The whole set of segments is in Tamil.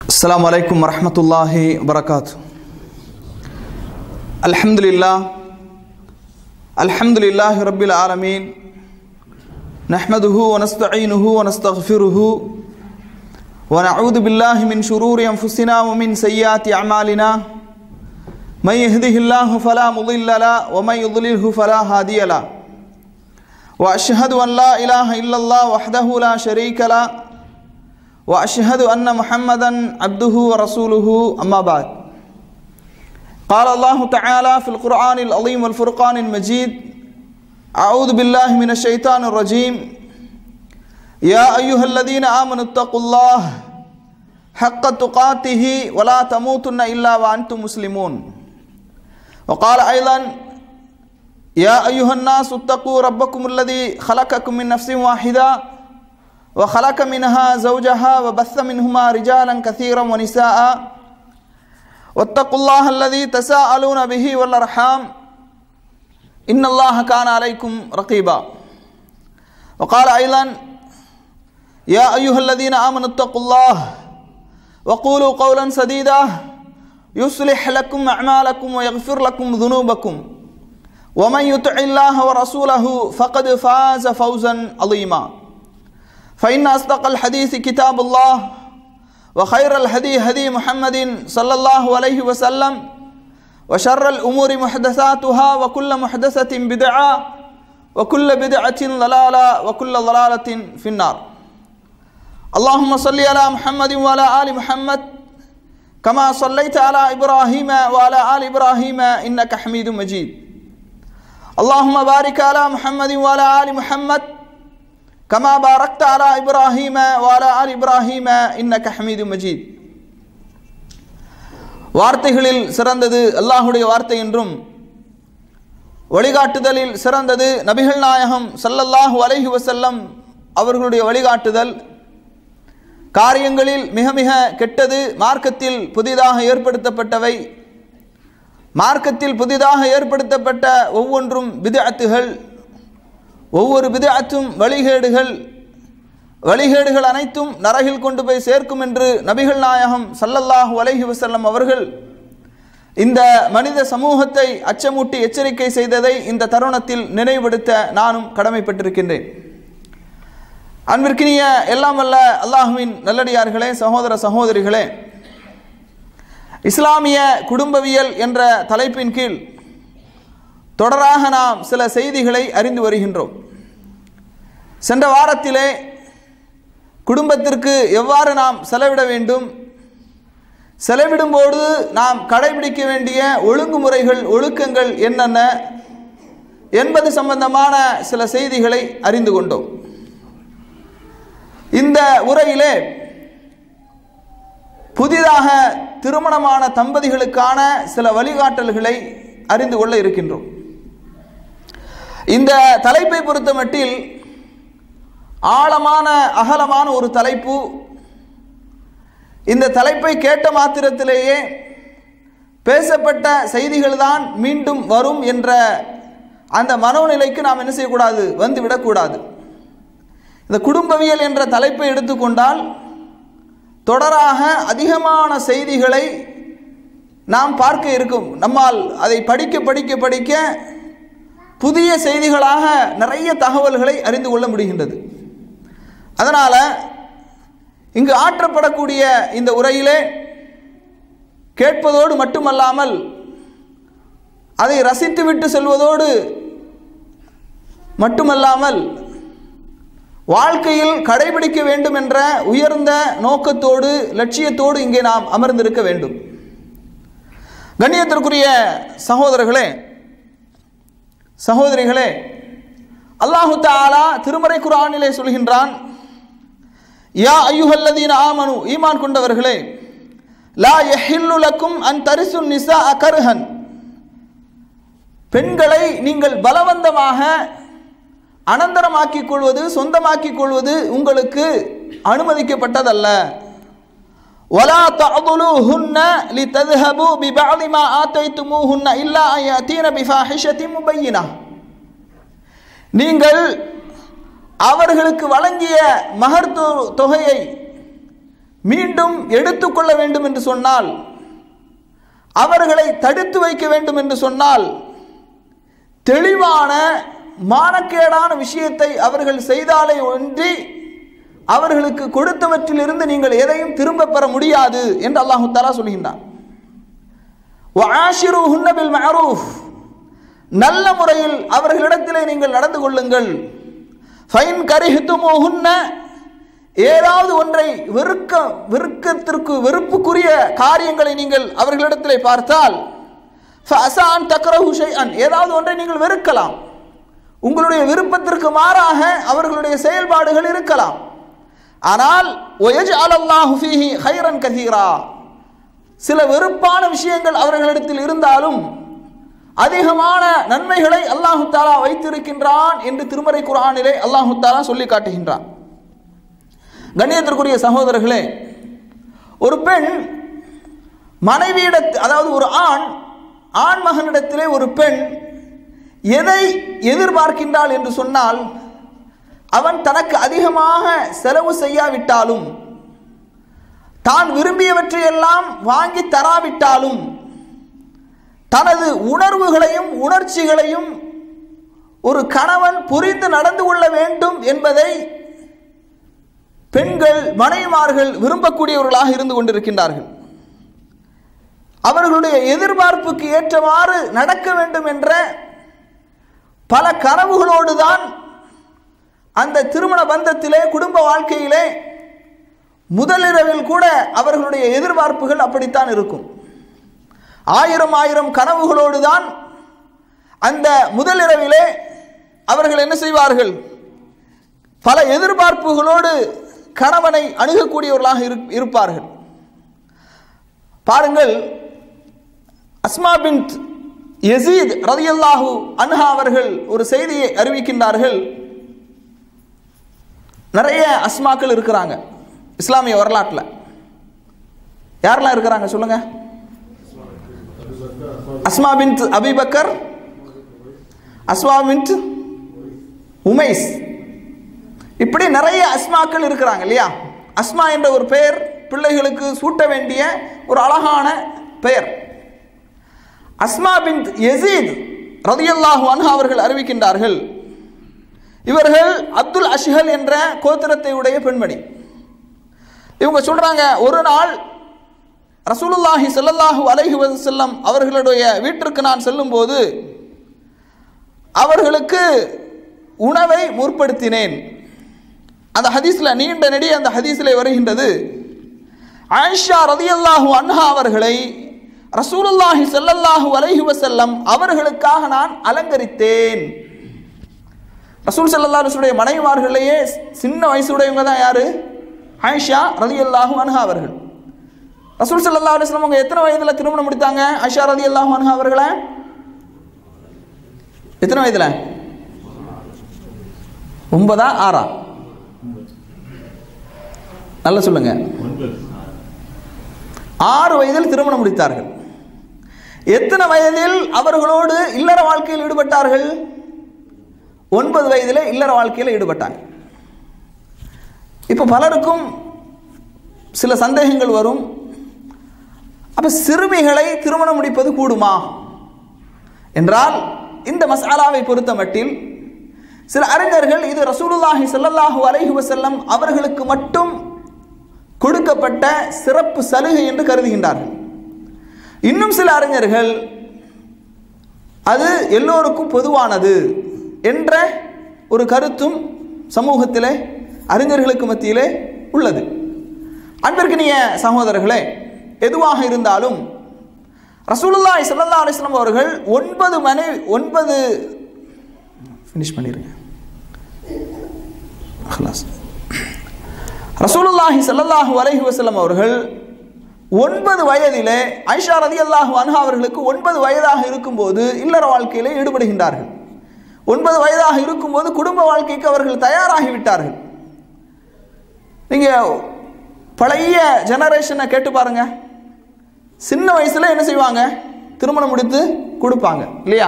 السلام عليكم ورحمة الله وبركاته الحمد لله الحمد لله رب العالمين نحمده ونستعينه ونستغفره ونعوذ بالله من شرور أنفسنا ومن سيئات أعمالنا من يهده الله فلا مضل له ومن يضلله فلا هادي له وأشهد أن لا إله إلا الله وحده لا شريك له واشهد ان محمدا عبده ورسوله اما بعد قال الله تعالى في القران العظيم والفرقان المجيد اعوذ بالله من الشيطان الرجيم يا ايها الذين امنوا اتقوا الله حق تقاته ولا تموتن الا وانتم مسلمون وقال ايضا يا ايها الناس اتقوا ربكم الذي خلقكم من نفس واحده وخلق منها زوجها وبث منهما رجالا كثيرا ونساء واتقوا الله الذي تساءلون به والارحام ان الله كان عليكم رقيبا وقال ايضا يا ايها الذين امنوا اتقوا الله وقولوا قولا سديدا يصلح لكم اعمالكم ويغفر لكم ذنوبكم ومن يطع الله ورسوله فقد فاز فوزا عظيما فإن أصدق الحديث كتاب الله وخير الهدي هدي محمد صلى الله عليه وسلم وشر الأمور محدثاتها وكل محدثة بدعة وكل بدعة ضلالة وكل ضلالة في النار اللهم صل على محمد وعلى آل محمد كما صليت على إبراهيم وعلى آل إبراهيم إنك حميد مجيد اللهم بارك على محمد وعلى آل محمد كما باركت على إبراهيم وعلى آل إبراهيم إنك حميد مجيد வார்த்தைகளில் சிறந்தது அல்லாஹுடைய வார்த்தை என்றும் வழிகாட்டுதலில் சிறந்தது நபிகள் நாயகம் சல்லல்லாஹு அலைஹி வசல்லம் அவர்களுடைய வழிகாட்டுதல் காரியங்களில் மிக மிக கெட்டது மார்க்கத்தில் புதிதாக ஏற்படுத்தப்பட்டவை மார்க்கத்தில் புதிதாக ஏற்படுத்தப்பட்ட ஒவ்வொன்றும் விதத்துகள் ஒவ்வொரு விதத்தும் வழிகேடுகள் வழிகேடுகள் அனைத்தும் நரகில் கொண்டு போய் சேர்க்கும் என்று நபிகள் நாயகம் சல்லல்லாஹு அலைஹி வசல்லம் அவர்கள் இந்த மனித சமூகத்தை அச்சமூட்டி எச்சரிக்கை செய்ததை இந்த தருணத்தில் நினைவுபடுத்த நானும் கடமைப்பட்டிருக்கின்றேன் அன்பிற்கினிய எல்லாம் வல்ல அல்லாஹுவின் நல்லடியார்களே சகோதர சகோதரிகளே இஸ்லாமிய குடும்பவியல் என்ற தலைப்பின் கீழ் தொடராக நாம் சில செய்திகளை அறிந்து வருகின்றோம் சென்ற வாரத்திலே குடும்பத்திற்கு எவ்வாறு நாம் செலவிட வேண்டும் செலவிடும்போது நாம் கடைபிடிக்க வேண்டிய ஒழுங்குமுறைகள் ஒழுக்கங்கள் என்னென்ன என்பது சம்பந்தமான சில செய்திகளை அறிந்து கொண்டோம் இந்த உரையிலே புதிதாக திருமணமான தம்பதிகளுக்கான சில வழிகாட்டல்களை அறிந்து கொள்ள இருக்கின்றோம் இந்த தலைப்பை பொறுத்த மட்டில் ஆழமான அகலமான ஒரு தலைப்பு இந்த தலைப்பை கேட்ட மாத்திரத்திலேயே பேசப்பட்ட செய்திகள் தான் மீண்டும் வரும் என்ற அந்த மனோநிலைக்கு நாம் என்ன செய்யக்கூடாது வந்து விடக்கூடாது இந்த குடும்பவியல் என்ற தலைப்பை எடுத்துக்கொண்டால் தொடராக அதிகமான செய்திகளை நாம் பார்க்க இருக்கும் நம்மால் அதை படிக்க படிக்க படிக்க புதிய செய்திகளாக நிறைய தகவல்களை அறிந்து கொள்ள முடிகின்றது அதனால் இங்கு ஆற்றப்படக்கூடிய இந்த உரையிலே கேட்பதோடு மட்டுமல்லாமல் அதை ரசித்துவிட்டு செல்வதோடு மட்டுமல்லாமல் வாழ்க்கையில் கடைபிடிக்க வேண்டும் என்ற உயர்ந்த நோக்கத்தோடு லட்சியத்தோடு இங்கே நாம் அமர்ந்திருக்க வேண்டும் கண்ணியத்திற்குரிய சகோதரர்களே சகோதரிகளே அல்லாஹு தாலா திருமறை குரானிலே சொல்கின்றான் யா ஐயுஹல்லதீன ஆமனு ஈமான் கொண்டவர்களே லா எஹில்லுலக்கும் அன் தரிசு நிசா அகர்ஹன் பெண்களை நீங்கள் பலவந்தமாக அனந்தரமாக்கிக் கொள்வது சொந்தமாக்கிக் கொள்வது உங்களுக்கு அனுமதிக்கப்பட்டதல்ல ولا تعضلوهن لتذهبوا ببعض ما آتيتموهن إلا أن يأتين بفاحشة مبينة நீங்கள் அவர்களுக்கு வழங்கிய மகர் தொ- தொகையை மீண்டும் எடுத்துக்கொள்ள வேண்டும் என்று சொன்னால் அவர்களை தடுத்து வைக்க வேண்டும் என்று சொன்னால் தெளிவான மானக்கேடான விஷயத்தை அவர்கள் செய்தாலே ஒன்றி அவர்களுக்கு கொடுத்தவற்றிலிருந்து நீங்கள் எதையும் திரும்ப பெற முடியாது என்று அல்லாஹு தாலா சொல்கின்றான் وَعَاشِرُوهُنَّ بِالْمَعْرُوفِ நல்ல முறையில் அவர்களிடத்திலே நீங்கள் நடந்து கொள்ளுங்கள் ஃபைன் கரிஹித்துமோஹுன்ன ஏதாவது ஒன்றை வெறுக்க வெறுக்கத்திற்கு வெறுப்புக்குரிய காரியங்களை நீங்கள் அவர்களிடத்திலே பார்த்தால் ஃபஅசான் தக்ரஹு ஷைஅன் ஏதாவது ஒன்றை நீங்கள் வெறுக்கலாம் உங்களுடைய விருப்பத்திற்கு மாறாக அவர்களுடைய செயல்பாடுகள் இருக்கலாம் ஆனால் ஒயஜ்அல் அல்லாஹு ஃபீஹி ஹைரன் கதீரா சில வெறுப்பான விஷயங்கள் அவர்களிடத்தில் இருந்தாலும் அதிகமான நன்மைகளை அல்லாஹு தாலா வைத்திருக்கின்றான் என்று திருமறை குர்ஆனிலே அல்லாஹு தாலா சொல்லி காட்டுகின்றான் கண்ணியத்திற்குரிய சகோதரர்களே ஒரு பெண் மனைவியிட அதாவது ஒரு ஆண் ஆண் மகனிடத்திலே ஒரு பெண் எதை எதிர்பார்க்கின்றாள் என்று சொன்னால் அவன் தனக்கு அதிகமாக செலவு செய்யாவிட்டாலும் தான் விரும்பியவற்றையெல்லாம் வாங்கி தராவிட்டாலும் தனது உணர்வுகளையும் உணர்ச்சிகளையும் ஒரு கணவன் புரிந்து நடந்து கொள்ள வேண்டும் என்பதை பெண்கள் மனைவிமார்கள் விரும்பக்கூடியவர்களாக இருந்து கொண்டிருக்கின்றார்கள் அவர்களுடைய எதிர்பார்ப்புக்கு ஏற்றவாறு நடக்க வேண்டும் என்ற பல கனவுகளோடு தான் அந்த திருமண பந்தத்திலே குடும்ப வாழ்க்கையிலே முதலிரவில் கூட அவர்களுடைய எதிர்பார்ப்புகள் அப்படித்தான் இருக்கும் ஆயிரம் ஆயிரம் கனவுகளோடு தான் அந்த முதலிரவிலே அவர்கள் என்ன செய்வார்கள் பல எதிர்பார்ப்புகளோடு கணவனை அணுகக்கூடியவர்களாக இரு- இருப்பார்கள் பாருங்கள் அஸ்மா பின் யசீத் ரதியல்லாஹு அன்ஹா அவர்கள் ஒரு செய்தியை அறிவிக்கின்றார்கள் நிறைய அஸ்மாக்கள் இருக்கிறாங்க இஸ்லாமிய வரலாற்றில் யாரெல்லாம் இருக்கிறாங்க சொல்லுங்க அஸ்மா பின் அபிபக்கர் அஸ்மா பின் உமைஸ் இப்படி நிறைய அஸ்மாக்கள் இருக்கிறாங்க இல்லையா அஸ்மா என்ற ஒரு பெயர் பிள்ளைகளுக்கு சூட்ட வேண்டிய ஒரு அழகான பெயர் அஸ்மா பின் யசீத் ரதியல்லாஹு அன்ஹா அவர்கள் அறிவிக்கின்றார்கள் இவர்கள் அப்துல் அஷ்ஹல் என்ற கோத்திரத்தை உடைய பெண்மணி இவங்க சொல்றாங்க ஒரு நாள் ரசூலுல்லாஹி ஸல்லல்லாஹு அலைஹி வஸல்லம் அவர்களுடைய வீட்டிற்கு நான் செல்லும்போது அவர்களுக்கு உணவை முற்படுத்தினேன் அந்த ஹதீஸ்ல நீண்ட நெடிய அந்த ஹதீஸிலே வருகின்றது ஆயிஷா ரதியல்லாஹு அன்ஹா அவர்களை ரசூலுல்லாஹி ஸல்லல்லாஹு அலைஹி வஸல்லம் அவர்களுக்காக நான் அலங்கரித்தேன் ரசூல் ஸல்லல்லாஹு அலைஹி வஸல்லம் மனைவிமார்களையே சின்ன வயசுடையவங்க தான் யாரு ஆயிஷா ரதியல்லாஹு அன்ஹா அவர்கள் ரசூல் ஸல்லல்லாஹு அலைஹி வஸல்லம் அவங்க எத்தனை வயதுல திருமணம் முடித்தாங்க ஆயிஷா ரதியல்லாஹு அன்ஹா அவர்களை எத்தனை வயதுல ஒன்பதா ஆறா நல்லா சொல்லுங்க ஆறு வயதில் திருமணம் முடித்தார்கள் எத்தனை வயதில் அவர்களோடு இல்லற வாழ்க்கையில் ஈடுபட்டார்கள் ஒன்பது வயதிலே இல்லற வாழ்க்கையில் ஈடுபட்டாங்க இப்போ பலருக்கும் சில சந்தேகங்கள் வரும் அப்ப சிறுமிகளை திருமணம் முடிப்பது கூடுமா என்றால் இந்த மசாலாவை பொறுத்த மட்டில் சில அறிஞர்கள் இது ரசூலுல்லாஹி ஸல்லல்லாஹு அலைஹி வஸல்லம் அவர்களுக்கு மட்டும் கொடுக்கப்பட்ட சிறப்பு சலுகை என்று கருதுகின்றார்கள் இன்னும் சில அறிஞர்கள் அது எல்லோருக்கும் பொதுவானது என்ற ஒரு கருத்தும் சமூகத்திலே அறிஞர்களுக்கு மத்தியிலே உள்ளது அன்பிற்கினிய சகோதரர்களே எதுவாக இருந்தாலும் ரசூலுல்லாஹி ஸல்லல்லாஹு அலைஹி வஸல்லம் அவர்கள் ஒன்பது மனை ஒன்பது ஃபினிஷ் பண்ணிருங்க خلاص ரசூலுல்லாஹி ஸல்லல்லாஹு அலைஹி வஸல்லம் அவர்கள் ஒன்பது வயதிலே ஐஷா ரதியல்லாஹு அன்ஹா அவர்களுக்கு ஒன்பது வயதாக இருக்கும்போது இல்லற வாழ்க்கையிலே ஈடுபடுகின்றார்கள் ஒன்பது வயதாக இருக்கும்போது குடும்ப வாழ்க்கைக்கு அவர்கள் தயாராகி விட்டார்கள் நீங்க பழைய ஜெனரேஷனை கேட்டு பாருங்க சின்ன வயசுல என்ன செய்வாங்க திருமணம் முடித்து கொடுப்பாங்க இல்லையா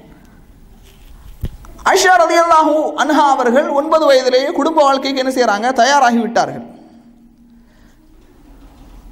ஐஷா ரதியல்லாஹு அன்ஹா அவர்கள் ஒன்பது வயதிலேயே குடும்ப வாழ்க்கைக்கு என்ன செய்கிறாங்க தயாராகி விட்டார்கள்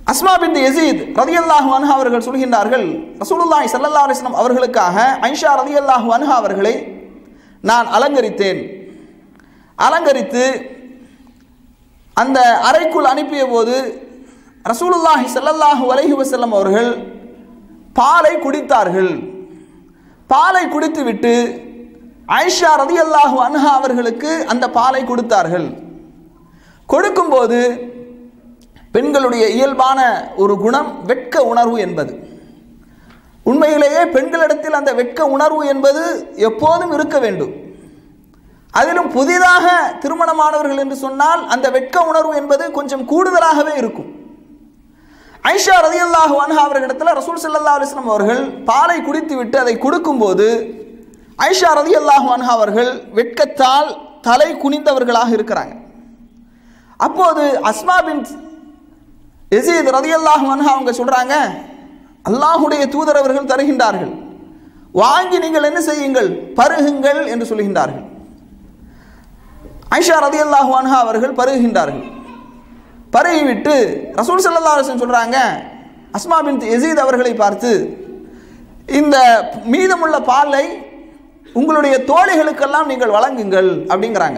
அஸ்மா பின் யசீத் ரதியல்லாஹு அன்ஹா அவர்கள் சொல்கின்றார்கள் ரசூலுல்லாஹி ஸல்லல்லாஹு அலைஹி வஸல்லம் அவர்களுக்காக ஐஷா ரதியல்லாஹு அன்ஹா அவர்களை நான் அலங்கரித்தேன் அலங்கரித்து அந்த அறைக்குள் அனுப்பிய போது ரசூலுல்லாஹி ஸல்லல்லாஹு அலைஹி வஸல்லம் அவர்கள் பாலை குடித்தார்கள் பாலை குடித்துவிட்டு ஐஷா ரதியல்லாஹு அன்ஹா அவர்களுக்கு அந்த பாலை கொடுத்தார்கள் கொடுக்கும்போது பெண்களுடைய இயல்பான ஒரு குணம் வெட்க உணர்வு என்பது உண்மையிலேயே பெண்களிடத்தில் அந்த வெட்க உணர்வு என்பது எப்போதும் இருக்க வேண்டும் அதிலும் புதிதாக திருமணமானவர்கள் என்று சொன்னால் அந்த வெட்க உணர்வு என்பது கொஞ்சம் கூடுதலாகவே இருக்கும் ஐஷா ரதியல்லாஹு அன்ஹா அவர்களிடத்தில் ரசூல் ஸல்லல்லாஹு அலைஹி வஸல்லம் அவர்கள் பாலை குடித்து விட்டு அதை கொடுக்கும்போது ஐஷா ரதியல்லாஹு அன்ஹா அவர்கள் வெட்கத்தால் தலை குனிந்தவர்களாக இருக்கிறாங்க அப்போது அஸ்மா பின் எசீத் ரதியல்லாஹு அன்ஹா அவங்க சொல்றாங்க அல்லாஹுடைய தூதர் அவர்கள் தருகின்றார்கள் வாங்கி நீங்கள் என்ன செய்யுங்கள் பருகுங்கள் என்று சொல்கின்றார்கள் ஐஷா ரதியல்லாஹு அன்ஹா அவர்கள் பருகுகின்றார்கள் பருகிவிட்டு ரசூல் ஸல்லல்லாஹு அலைஹி வஸல்லம் சொல்றாங்க அஸ்மா பின் எசீத் அவர்களை பார்த்து இந்த மீதமுள்ள பாலை உங்களுடைய தோழிகளுக்கெல்லாம் நீங்கள் வழங்குங்கள் அப்படிங்கிறாங்க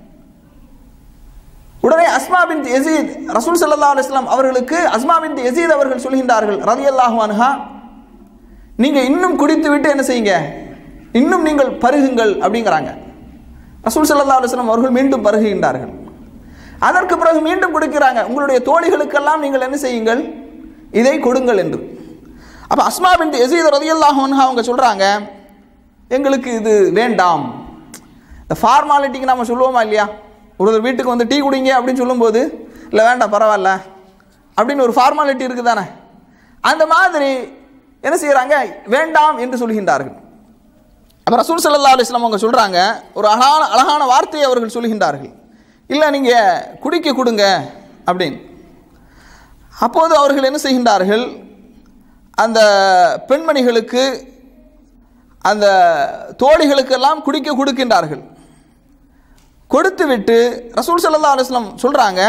உடனே அஸ்மா பின் யசீத் ரசூல் ஸல்லல்லாஹு அலைஹி வஸல்லம் அவர்களுக்கு அஸ்மா பின் யசீத் அவர்கள் சொல்கின்றார்கள் ரலியல்லாஹு அன்ஹா நீங்க இன்னும் குடித்து விட்டு என்ன செய்யுங்க இன்னும் நீங்கள் பருகுங்கள் அப்படிங்கிறாங்க ரசூல் ஸல்லல்லாஹு அலைஹி வஸல்லம் அவர்கள் மீண்டும் பருகுகின்றார்கள் அதற்கு பிறகு மீண்டும் கொடுக்கிறாங்க உங்களுடைய தோழிகளுக்கெல்லாம் நீங்கள் என்ன செய்யுங்கள் இதை கொடுங்கள் என்று அப்ப அஸ்மா பின் யசீத் ரலியல்லாஹு அன்ஹா அவங்க சொல்றாங்க எங்களுக்கு இது வேண்டாம் இந்த ஃபார்மாலிட்டிக்கு நம்ம சொல்லுவோமா இல்லையா ஒருத்தர் வீட்டுக்கு வந்து டீ குடிங்க அப்படின்னு சொல்லும்போது இல்லை வேண்டாம் பரவாயில்ல அப்படின்னு ஒரு ஃபார்மாலிட்டி இருக்குது தானே அந்த மாதிரி என்ன செய்கிறாங்க வேண்டாம் என்று சொல்கின்றார்கள் அப்போ ரசூல் ஸல்லல்லாஹு அலைஹி வஸல்லம் அவங்க சொல்கிறாங்க ஒரு அழகான அழகான வார்த்தையை அவர்கள் சொல்கின்றார்கள் இல்லை நீங்கள் குடிக்க கொடுங்க அப்படின்னு அப்போது அவர்கள் என்ன செய்கின்றார்கள் அந்த பெண்மணிகளுக்கு அந்த தோழிகளுக்கெல்லாம் குடிக்க கொடுக்கின்றார்கள் கொடுத்து விட்டு ரசூல் ஸல்லல்லாஹு அலைஹி வஸல்லம் சொல்றாங்க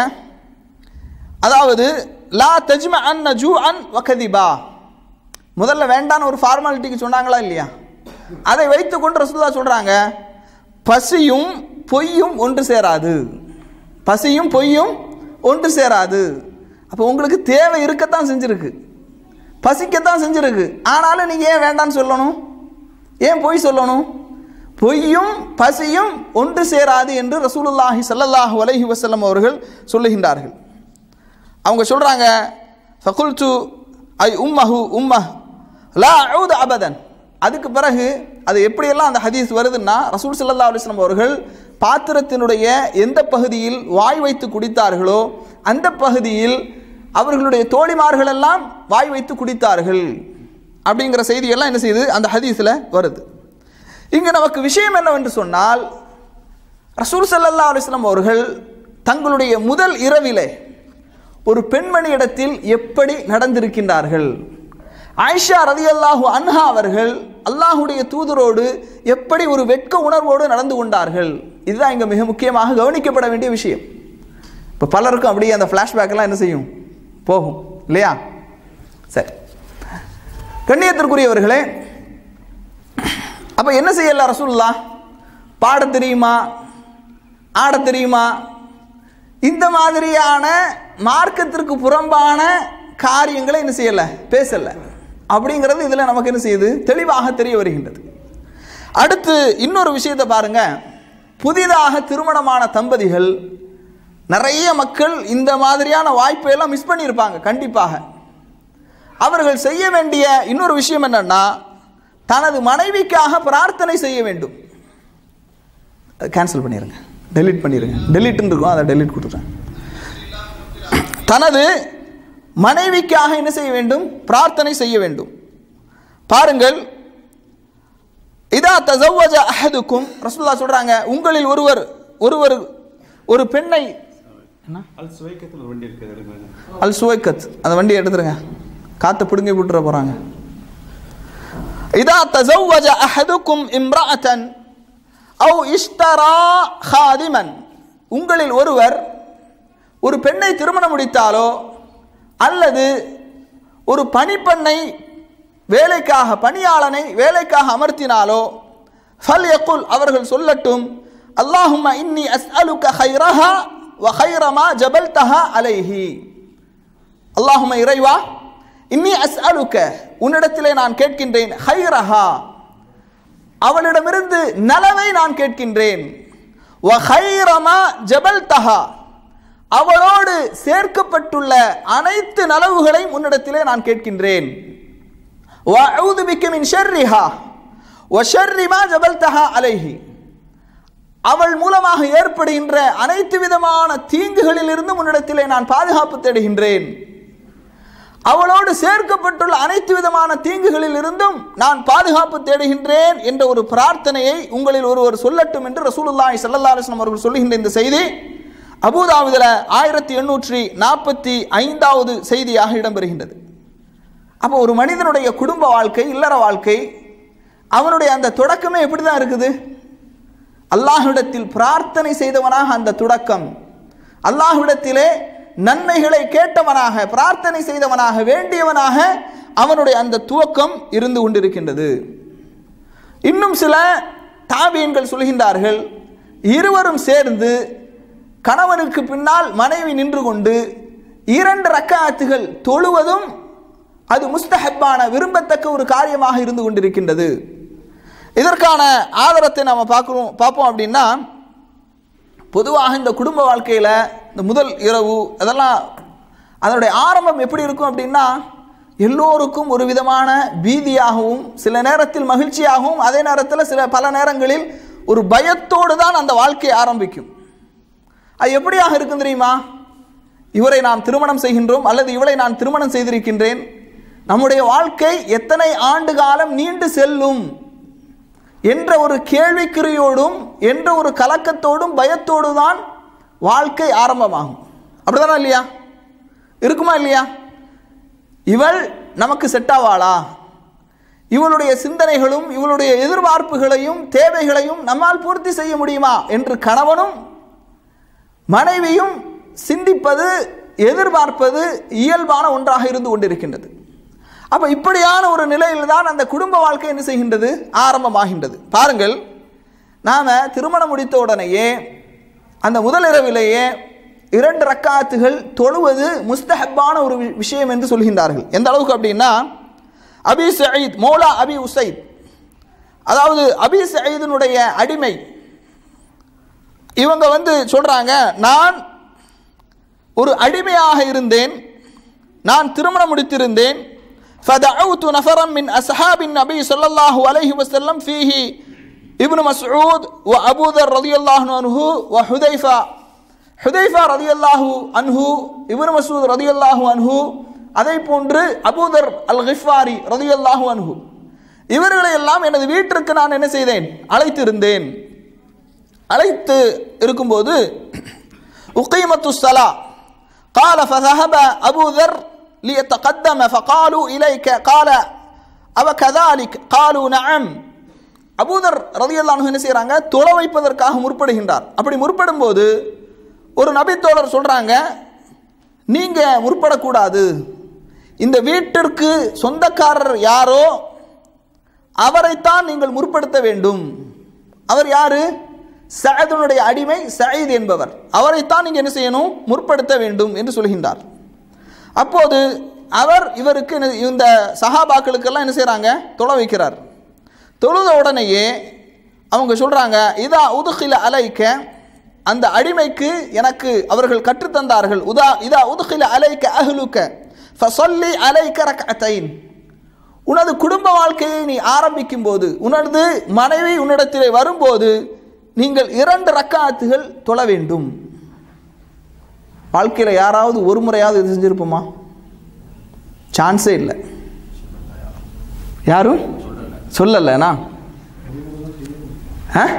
அதாவது லா தஜ்ம அன் ஜூ அன் வகதிபா முதல்ல வேண்டான்னு ஒரு ஃபார்மாலிட்டிக்கு சொன்னாங்களா இல்லையா அதை வைத்துக்கொண்டு ரசூலுல்லாஹ் சொல்றாங்க பசியும் பொய்யும் ஒன்று சேராது பசியும் பொய்யும் ஒன்று சேராது அப்போ உங்களுக்கு தேவை இருக்கத்தான் செஞ்சிருக்கு பசிக்கத்தான் செஞ்சிருக்கு ஆனாலும் நீங்கள் ஏன் வேண்டான்னு சொல்லணும் ஏன் பொய் சொல்லணும் பொய்யும் பசியும் ஒன்று சேராது என்று ரசூலுல்லாஹி ஸல்லல்லாஹு அலைஹி வஸல்லம் அவர்கள் சொல்லுகின்றார்கள் அவங்க சொல்றாங்க ஃபகுல்து ஐ உம்மஹு உம்மஹ் லா அஊது அபதன் அதுக்கு பிறகு அது எப்படியெல்லாம் அந்த ஹதீஸ் வருதுன்னா ரசூல் ஸல்லல்லாஹு அலைஹி வஸல்லம் அவர்கள் பாத்திரத்தினுடைய எந்த பகுதியில் வாய் வைத்து குடித்தார்களோ அந்த பகுதியில் அவர்களுடைய தோழிமார்கள் எல்லாம் வாய் வைத்து குடித்தார்கள் அப்படிங்கிற செய்தியெல்லாம் என்ன செய்யுது அந்த ஹதீஸில் வருது இங்கு நமக்கு விஷயம் என்னவென்று சொன்னால் ரசூல் ஸல்லல்லாஹு அலைஹி வஸல்லம் அவர்கள் தங்களுடைய முதல் இரவிலே ஒரு பெண்மணியிடத்தில் எப்படி நடந்திருக்கின்றார்கள் ஆயிஷா ரதியல்லாஹு அன்ஹா அவர்கள் அல்லாஹுடைய தூதரோடு எப்படி ஒரு வெட்க உணர்வோடு நடந்து கொண்டார்கள் இதுதான் இங்கே மிக முக்கியமாக கவனிக்கப்பட வேண்டிய விஷயம் இப்போ பலருக்கும் அப்படியே அந்த ஃப்ளாஷ்பேக்கெல்லாம் என்ன செய்யும் போகும் இல்லையா சரி கண்ணியத்திற்குரியவர்களே அப்போ என்ன செய்யல ரசூல்லா பாட தெரியுமா ஆட தெரியுமா இந்த மாதிரியான மார்க்கத்திற்கு புறம்பான காரியங்களை என்ன செய்யலை பேசலை அப்படிங்கிறது இதில் நமக்கு என்ன செய்யுது தெளிவாக தெரிய வருகின்றது அடுத்து இன்னொரு விஷயத்தை பாருங்க புதிதாக திருமணமான தம்பதிகள் நிறைய மக்கள் இந்த மாதிரியான வாய்ப்பை எல்லாம் மிஸ் பண்ணியிருப்பாங்க கண்டிப்பாக அவர்கள் செய்ய வேண்டிய இன்னொரு விஷயம் என்னன்னா தனது மனைவிக்காக பிரார்த்தனை செய்ய வேண்டும் அது கேன்சல் பண்ணிடுங்க டெலீட் பண்ணிடுங்க டெலீட்னு இருக்கும் அதை டெலீட் கொடுத்துட்டேன் தனது மனைவிக்காக என்ன செய்ய வேண்டும் பிரார்த்தனை செய்ய வேண்டும் பாருங்கள் இதா தசவ்வஜ அஹதுக்கும் ரசூல்லா சொல்றாங்க உங்களில் ஒருவர் ஒருவர் ஒரு பெண்ணை என்ன அல் சுவைக்கத்தில் ஒரு வண்டி இருக்குது எடுங்க அல் சுவைக்கத் அந்த வண்டியை எடுத்துருங்க காற்று பிடுங்கி விட்டுற போகிறாங்க இதா தசவ்வஜ அஹதுக்கும் இம்ராஅத்தன் அவு இஷ்தரா ஹாதிமன் உங்களில் ஒருவர் ஒரு பெண்ணை திருமணம் முடித்தாலோ அல்லது ஒரு பணிப்பெண்ணை வேலைக்காக பணியாளனை வேலைக்காக அமர்த்தினாலோ ஃபல் யக்குல் அவர்கள் சொல்லட்டும் அல்லாஹும்ம இன்னி அஸ்அலுக ஹைரஹா வ ஹைரமா ஜபல்தஹா அலைஹி அல்லாஹும்ம இறைவா இன்னி அஸ்அலுக உன்னிடத்திலே நான் கேட்கின்றேன் ஹைரஹா அவளிடமிருந்து நலவை நான் கேட்கின்றேன் வ ஹைரமா ஜபல்தஹா அவளோடு சேர்க்கப்பட்டுள்ள அனைத்து நலவுகளையும் உன்னிடத்திலே நான் கேட்கின்றேன் வஅஊது பிக்க மின் ஷர்ரிஹா வ ஷர்ரி மா ஜபல்தஹா அலைஹி அவள் மூலமாக ஏற்படுகின்ற அனைத்து விதமான தீங்குகளிலிருந்தும் உன்னிடத்திலே நான் பாதுகாப்பு தேடுகின்றேன் அவளோடு சேர்க்கப்பட்டுள்ள அனைத்து விதமான தீங்குகளில் இருந்தும் நான் பாதுகாப்பு தேடுகின்றேன் என்ற ஒரு பிரார்த்தனையை உங்களில் ஒருவர் சொல்லட்டும் என்று ரசூலுல்லாஹி ஸல்லல்லாஹு அலைஹி வஸல்லம் அவர்கள் சொல்லுகின்ற இந்த செய்தி அபூதாவுதில் ஆயிரத்தி எண்ணூற்றி நாற்பத்தி ஐந்தாவது செய்தியாக இடம்பெறுகின்றது அப்போ ஒரு மனிதனுடைய குடும்ப வாழ்க்கை இல்லற வாழ்க்கை அவனுடைய அந்த தொடக்கமே எப்படி தான் இருக்குது அல்லாஹ்விடத்தில் பிரார்த்தனை செய்தவனாக அந்த தொடக்கம் அல்லாஹ்விடத்திலே நன்மைகளை கேட்டவனாக பிரார்த்தனை செய்தவனாக வேண்டியவனாக அவனுடைய அந்த துவக்கம் இருந்து கொண்டிருக்கின்றது இன்னும் சில தாபியன்கள் சொல்கின்றார்கள் இருவரும் சேர்ந்து கணவனுக்கு பின்னால் மனைவி நின்று கொண்டு இரண்டு ரக்காத்துகள் தொழுவதும் அது முஸ்தஹப்பான விரும்பத்தக்க ஒரு காரியமாக இருந்து கொண்டிருக்கின்றது இதற்கான ஆதாரத்தை நம்ம பார்க்குறோம் பார்ப்போம் அப்படின்னா பொதுவாக இந்த குடும்ப வாழ்க்கையில் இந்த முதல் இரவு அதெல்லாம் அதனுடைய ஆரம்பம் எப்படி இருக்கும் அப்படின்னா எல்லோருக்கும் ஒரு விதமான பீதியாகவும் சில நேரத்தில் மகிழ்ச்சியாகவும் அதே நேரத்தில் சில பல நேரங்களில் ஒரு பயத்தோடு தான் அந்த வாழ்க்கை ஆரம்பிக்கும் அது எப்படியாக இருக்கும் தெரியுமா இவரை நாம் திருமணம் செய்கின்றோம் அல்லது இவளை நான் திருமணம் செய்திருக்கின்றேன் நம்முடைய வாழ்க்கை எத்தனை ஆண்டு காலம் நீண்டு செல்லும் என்ற ஒரு கேள்விக்குறியோடும் என்ற ஒரு கலக்கத்தோடும் பயத்தோடு தான் வாழ்க்கை ஆரம்பமாகும் அப்படிதானா இல்லையா இருக்குமா இல்லையா இவள் நமக்கு செட் ஆவாளா இவளுடைய சிந்தனைகளும் இவளுடைய எதிர்பார்ப்புகளையும் தேவைகளையும் நம்மால் பூர்த்தி செய்ய முடியுமா என்று கணவனும் மனைவியும் சிந்திப்பது எதிர்பார்ப்பது இயல்பான ஒன்றாக இருந்து கொண்டிருக்கின்றது அப்போ இப்படியான ஒரு நிலையில் தான் அந்த குடும்ப வாழ்க்கை என்ன செய்கின்றது ஆரம்பமாகின்றது பாருங்கள் நாம் திருமணம் முடித்த உடனேயே அந்த முதலிரவிலேயே இரண்டு ரக்காத்துகள் தொழுவது முஸ்தஹப்பான ஒரு வி- விஷயம் என்று சொல்கின்றார்கள் எந்த அளவுக்கு அப்படின்னா அபி சயீத் மௌலா அபி உசைத் அதாவது அபி சயீதினுடைய அடிமை இவங்க வந்து சொல்றாங்க நான் ஒரு அடிமையாக இருந்தேன் நான் திருமணம் முடித்திருந்தேன் فدعوت نفرا من أصحاب النبي صلى الله عليه وسلم فيه ابن مسعود وأبو ذر رضي الله عنه وحذيفة حذيفة رضي الله عنه ابن مسعود رضي الله عنه அதை போன்று அபூதர் அல் கிஃபாரி ரதியல்லாஹு அன்ஹு இவர்களை எல்லாம் எனது வீட்டிற்கு நான் என்ன செய்தேன் அழைத்திருந்தேன் அழைத்து இருக்கும்போது உகைமத்து சலா قال فذهب أبو ذر ليتقدم فقالوا إليك قال أو كذلك قالوا نعم அபூதர் ரதியல்லானு என்ன செய்கிறாங்க தொலை வைப்பதற்காக முற்படுகின்றார் அப்படி முற்படும் போது ஒரு நபித்தோழர் சொல்கிறாங்க நீங்கள் முற்படக்கூடாது இந்த வீட்டிற்கு சொந்தக்காரர் யாரோ அவரைத்தான் நீங்கள் முற்படுத்த வேண்டும் அவர் யாரு சயதுனுடைய அடிமை சயீத் என்பவர் அவரைத்தான் நீங்கள் என்ன செய்யணும் முற்படுத்த வேண்டும் என்று சொல்கின்றார் அப்போது அவர் இவருக்கு என்ன- இந்த சஹாபாக்களுக்கெல்லாம் என்ன செய்கிறாங்க தொலை வைக்கிறார் தொழுத உடனேயே அவங்க சொல்கிறாங்க இதா உதுகில அலைக்க அந்த அடிமைக்கு எனக்கு அவர்கள் கற்றுத்தந்தார்கள் உதா இதா உதுகில அலைக்க அஹ்லுக்க ஃபசல்லி அலைக்க ரக்அத்தைன் உனது குடும்ப வாழ்க்கையை நீ ஆரம்பிக்கும் போது உனது மனைவி உன்னிடத்திலே வரும்போது நீங்கள் இரண்டு ரக்காத்துகள் தொழ வேண்டும் வாழ்க்கையில் யாராவது ஒரு முறையாவது இது செஞ்சிருப்போமா சான்ஸே இல்லை யாரும் சொல்லலைண்ணா ஆ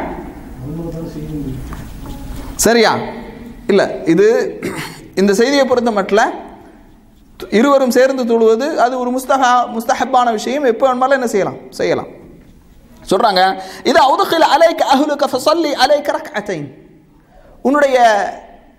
சரியா இல்லை இது இந்த செய்தியை பொறுத்த மட்டும் இருவரும் சேர்ந்து தொழுவது அது ஒரு முஸ்தஹா முஸ்தஹப்பான விஷயம் எப்போ வேணுமாலும் என்ன செய்யலாம் செய்யலாம் சொல்றாங்க இது அவுதுகில் அலைக்க அஹ்லுக்க ஃபஸல்லி அலைக்க ரக்அத்தைன் உன்னுடைய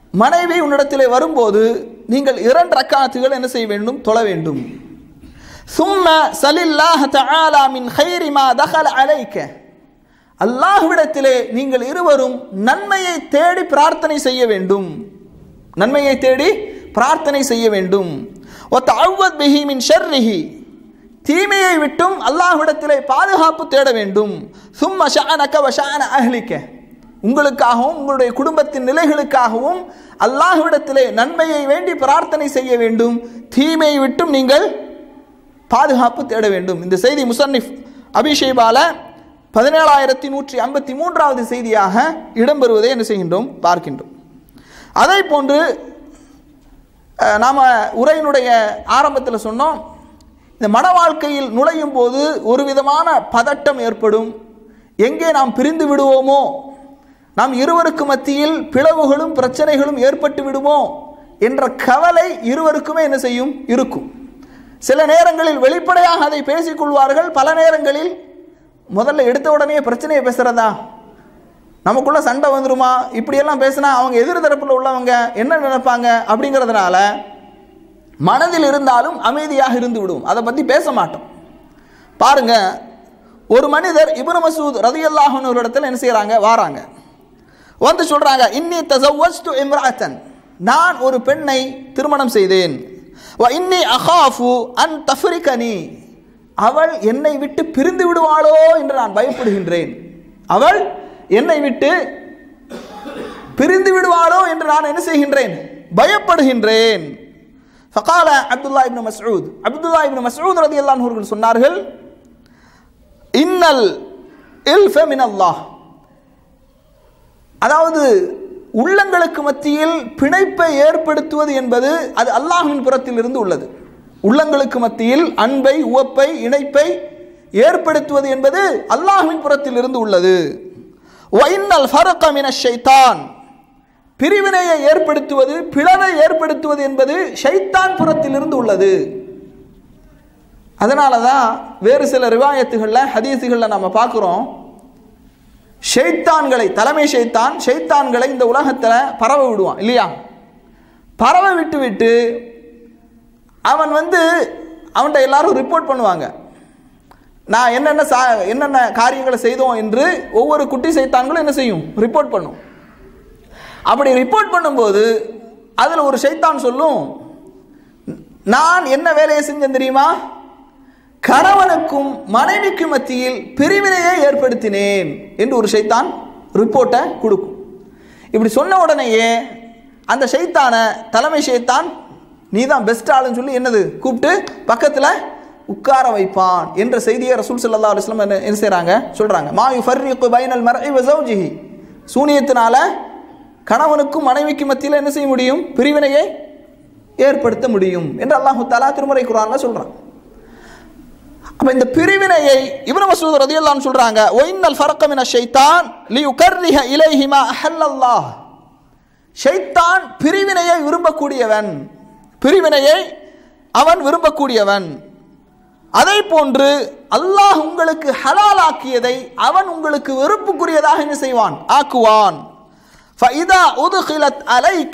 மனைவி உன்னிடத்திலே வரும்போது நீங்கள் இரண்டு ரக்காத்துகள் என்ன செய்ய வேண்டும் தொழ வேண்டும் சும்ம சலில்லாஹ தஆலா மின் கைரி மா தகல அலைக்க அல்லாஹ்விடத்திலே நீங்கள் இருவரும் நன்மையை தேடி பிரார்த்தனை செய்ய வேண்டும் நன்மையை தேடி பிரார்த்தனை செய்ய வேண்டும் ஒத்தஅவ்வத் பிஹி மின் ஷர்ரிஹி தீமையை விட்டும் அல்லாஹ்விடத்திலே பாதுகாப்பு தேட வேண்டும் சும்ம ஷஅனக வ ஷஅன அஹ்லிக்க உங்களுக்காகவும் உங்களுடைய குடும்பத்தின் நிலைகளுக்காகவும் அல்லாஹ்விடத்திலே நன்மையை வேண்டி பிரார்த்தனை செய்ய வேண்டும் தீமையை விட்டும் நீங்கள் பாதுகாப்பு தேட வேண்டும் இந்த செய்தி முசன்னிஃப் அபிஷேபால பதினேழாயிரத்தி நூற்றி ஐம்பத்தி மூன்றாவது செய்தியாக இடம்பெறுவதை என்ன செய்கின்றோம் பார்க்கின்றோம் அதே போன்று அஹ், நாம உரையினுடைய ஆரம்பத்தில் சொன்னோம் இந்த மன வாழ்க்கையில் நுழையும் போது ஒரு விதமான பதட்டம் ஏற்படும் எங்கே நாம் பிரிந்து விடுவோமோ நாம் இருவருக்கு மத்தியில் பிளவுகளும் பிரச்சனைகளும் ஏற்பட்டு விடுமோ என்ற கவலை இருவருக்குமே என்ன செய்யும் இருக்கும் சில நேரங்களில் வெளிப்படையாக அதை பேசிக்கொள்வார்கள் பல நேரங்களில் முதல்ல எடுத்த உடனே பிரச்சனையை பேசுறதா நமக்குள்ள சண்டை வந்துருமா இப்படியெல்லாம் பேசினா அவங்க எதிர் தரப்பில் உள்ளவங்க என்ன நினைப்பாங்க அப்படிங்கிறதுனால மனதில் இருந்தாலும் அமைதியாக இருந்து விடுவோம் அதை பற்றி பேச மாட்டோம் பாருங்க ஒரு மனிதர் இப்னு மசூத் ரதியல்லாஹன் ஒரு இடத்துல என்ன செய்கிறாங்க வாராங்க வந்து சொல்றாங்க இன்னி தசவஸ்து இம்ராத்தன் நான் ஒரு பெண்ணை திருமணம் செய்தேன் வ இன்னி அகாஃபு அன் தஃப்ரிகனி அவள் என்னை விட்டு பிரிந்து விடுவாளோ என்று நான் பயப்படுகின்றேன் அவள் என்னை விட்டு பிரிந்து விடுவாளோ என்று நான் என்ன செய்கின்றேன் பயப்படுகின்றேன் ஃபகால அப்துல்லா இப்னு மஸ்ஊத் அப்துல்லா இப்னு மஸ்ஊத் ரலியல்லாஹு அவர்கள் சொன்னார்கள் இன்னல் இல்ஃப மின் அல்லாஹ் அதாவது உள்ளங்களுக்கு மத்தியில் பிணைப்பை ஏற்படுத்துவது என்பது அது அல்லாஹ்வின் புறத்தில் இருந்து உள்ளது உள்ளங்களுக்கு மத்தியில் அன்பை உவப்பை இணைப்பை ஏற்படுத்துவது என்பது அல்லாஹ்வின் புறத்தில் இருந்து உள்ளது வைன்னல் ஃபரக மின ஷைத்தான் பிரிவினையை ஏற்படுத்துவது பிளவை ஏற்படுத்துவது என்பது ஷைத்தான் புறத்திலிருந்து உள்ளது அதனால தான் வேறு சில ரிவாயத்துகளில் ஹதீஸுகளில் நம்ம பார்க்குறோம் ஷைத்தான்களை தலைமை ஷைத்தான் ஷைத்தான்களை இந்த உலகத்தில் பரவ விடுவான் இல்லையா பரவ விட்டு விட்டு அவன் வந்து அவன்கிட்ட எல்லாரும் ரிப்போர்ட் பண்ணுவாங்க நான் என்னென்ன சா என்னென்ன காரியங்களை செய்தோம் என்று ஒவ்வொரு குட்டி சைத்தான்களும் என்ன செய்யும் ரிப்போர்ட் பண்ணும் அப்படி ரிப்போர்ட் பண்ணும்போது அதில் ஒரு சைத்தான் சொல்லும் நான் என்ன வேலையை செஞ்சேன் தெரியுமா கணவனுக்கும் மனைவிக்கு மத்தியில் பிரிவினையை ஏற்படுத்தினேன் என்று ஒரு சைத்தான் ரிப்போர்ட்டை கொடுக்கும் இப்படி சொன்ன உடனேயே அந்த சைத்தானை தலைமை சைத்தான் நீ தான் பெஸ்ட் ஆளுன்னு சொல்லி என்னது கூப்பிட்டு பக்கத்தில் உட்கார வைப்பான் என்ற செய்தியை ரசூல் ஸல்லல்லாஹு அலைஹி வஸல்லம் என்ன என்ன செய்கிறாங்க சொல்கிறாங்க மா யுஃபர்ரிகு பைனல் மர்இ வ ஸௌஜிஹி சூனியத்தினால கணவனுக்கும் மனைவிக்கு மத்தியில் என்ன செய்ய முடியும் பிரிவினையை ஏற்படுத்த முடியும் என்று அல்லாஹு தஆலா திருமறை குர்ஆன்ல சொல்றான் அப்ப இந்த பிரிவினையை இப்னு மசூத் ரலியல்லாஹு சொல்றாங்க ஒயின்னல் ஃபரக மின ஷைத்தான் லியுகர்ரிஹ இலைஹி மா அஹல்லல்லாஹ் ஷைத்தான் பிரிவினையை விரும்பக்கூடியவன் பிரிவினையை அவன் விரும்பக்கூடியவன் அதை போன்று அல்லாஹ் உங்களுக்கு ஹலாலாக்கியதை அவன் உங்களுக்கு வெறுப்புக்குரியதாக என்ன செய்வான் ஆக்குவான் فإذا أدخلت عليك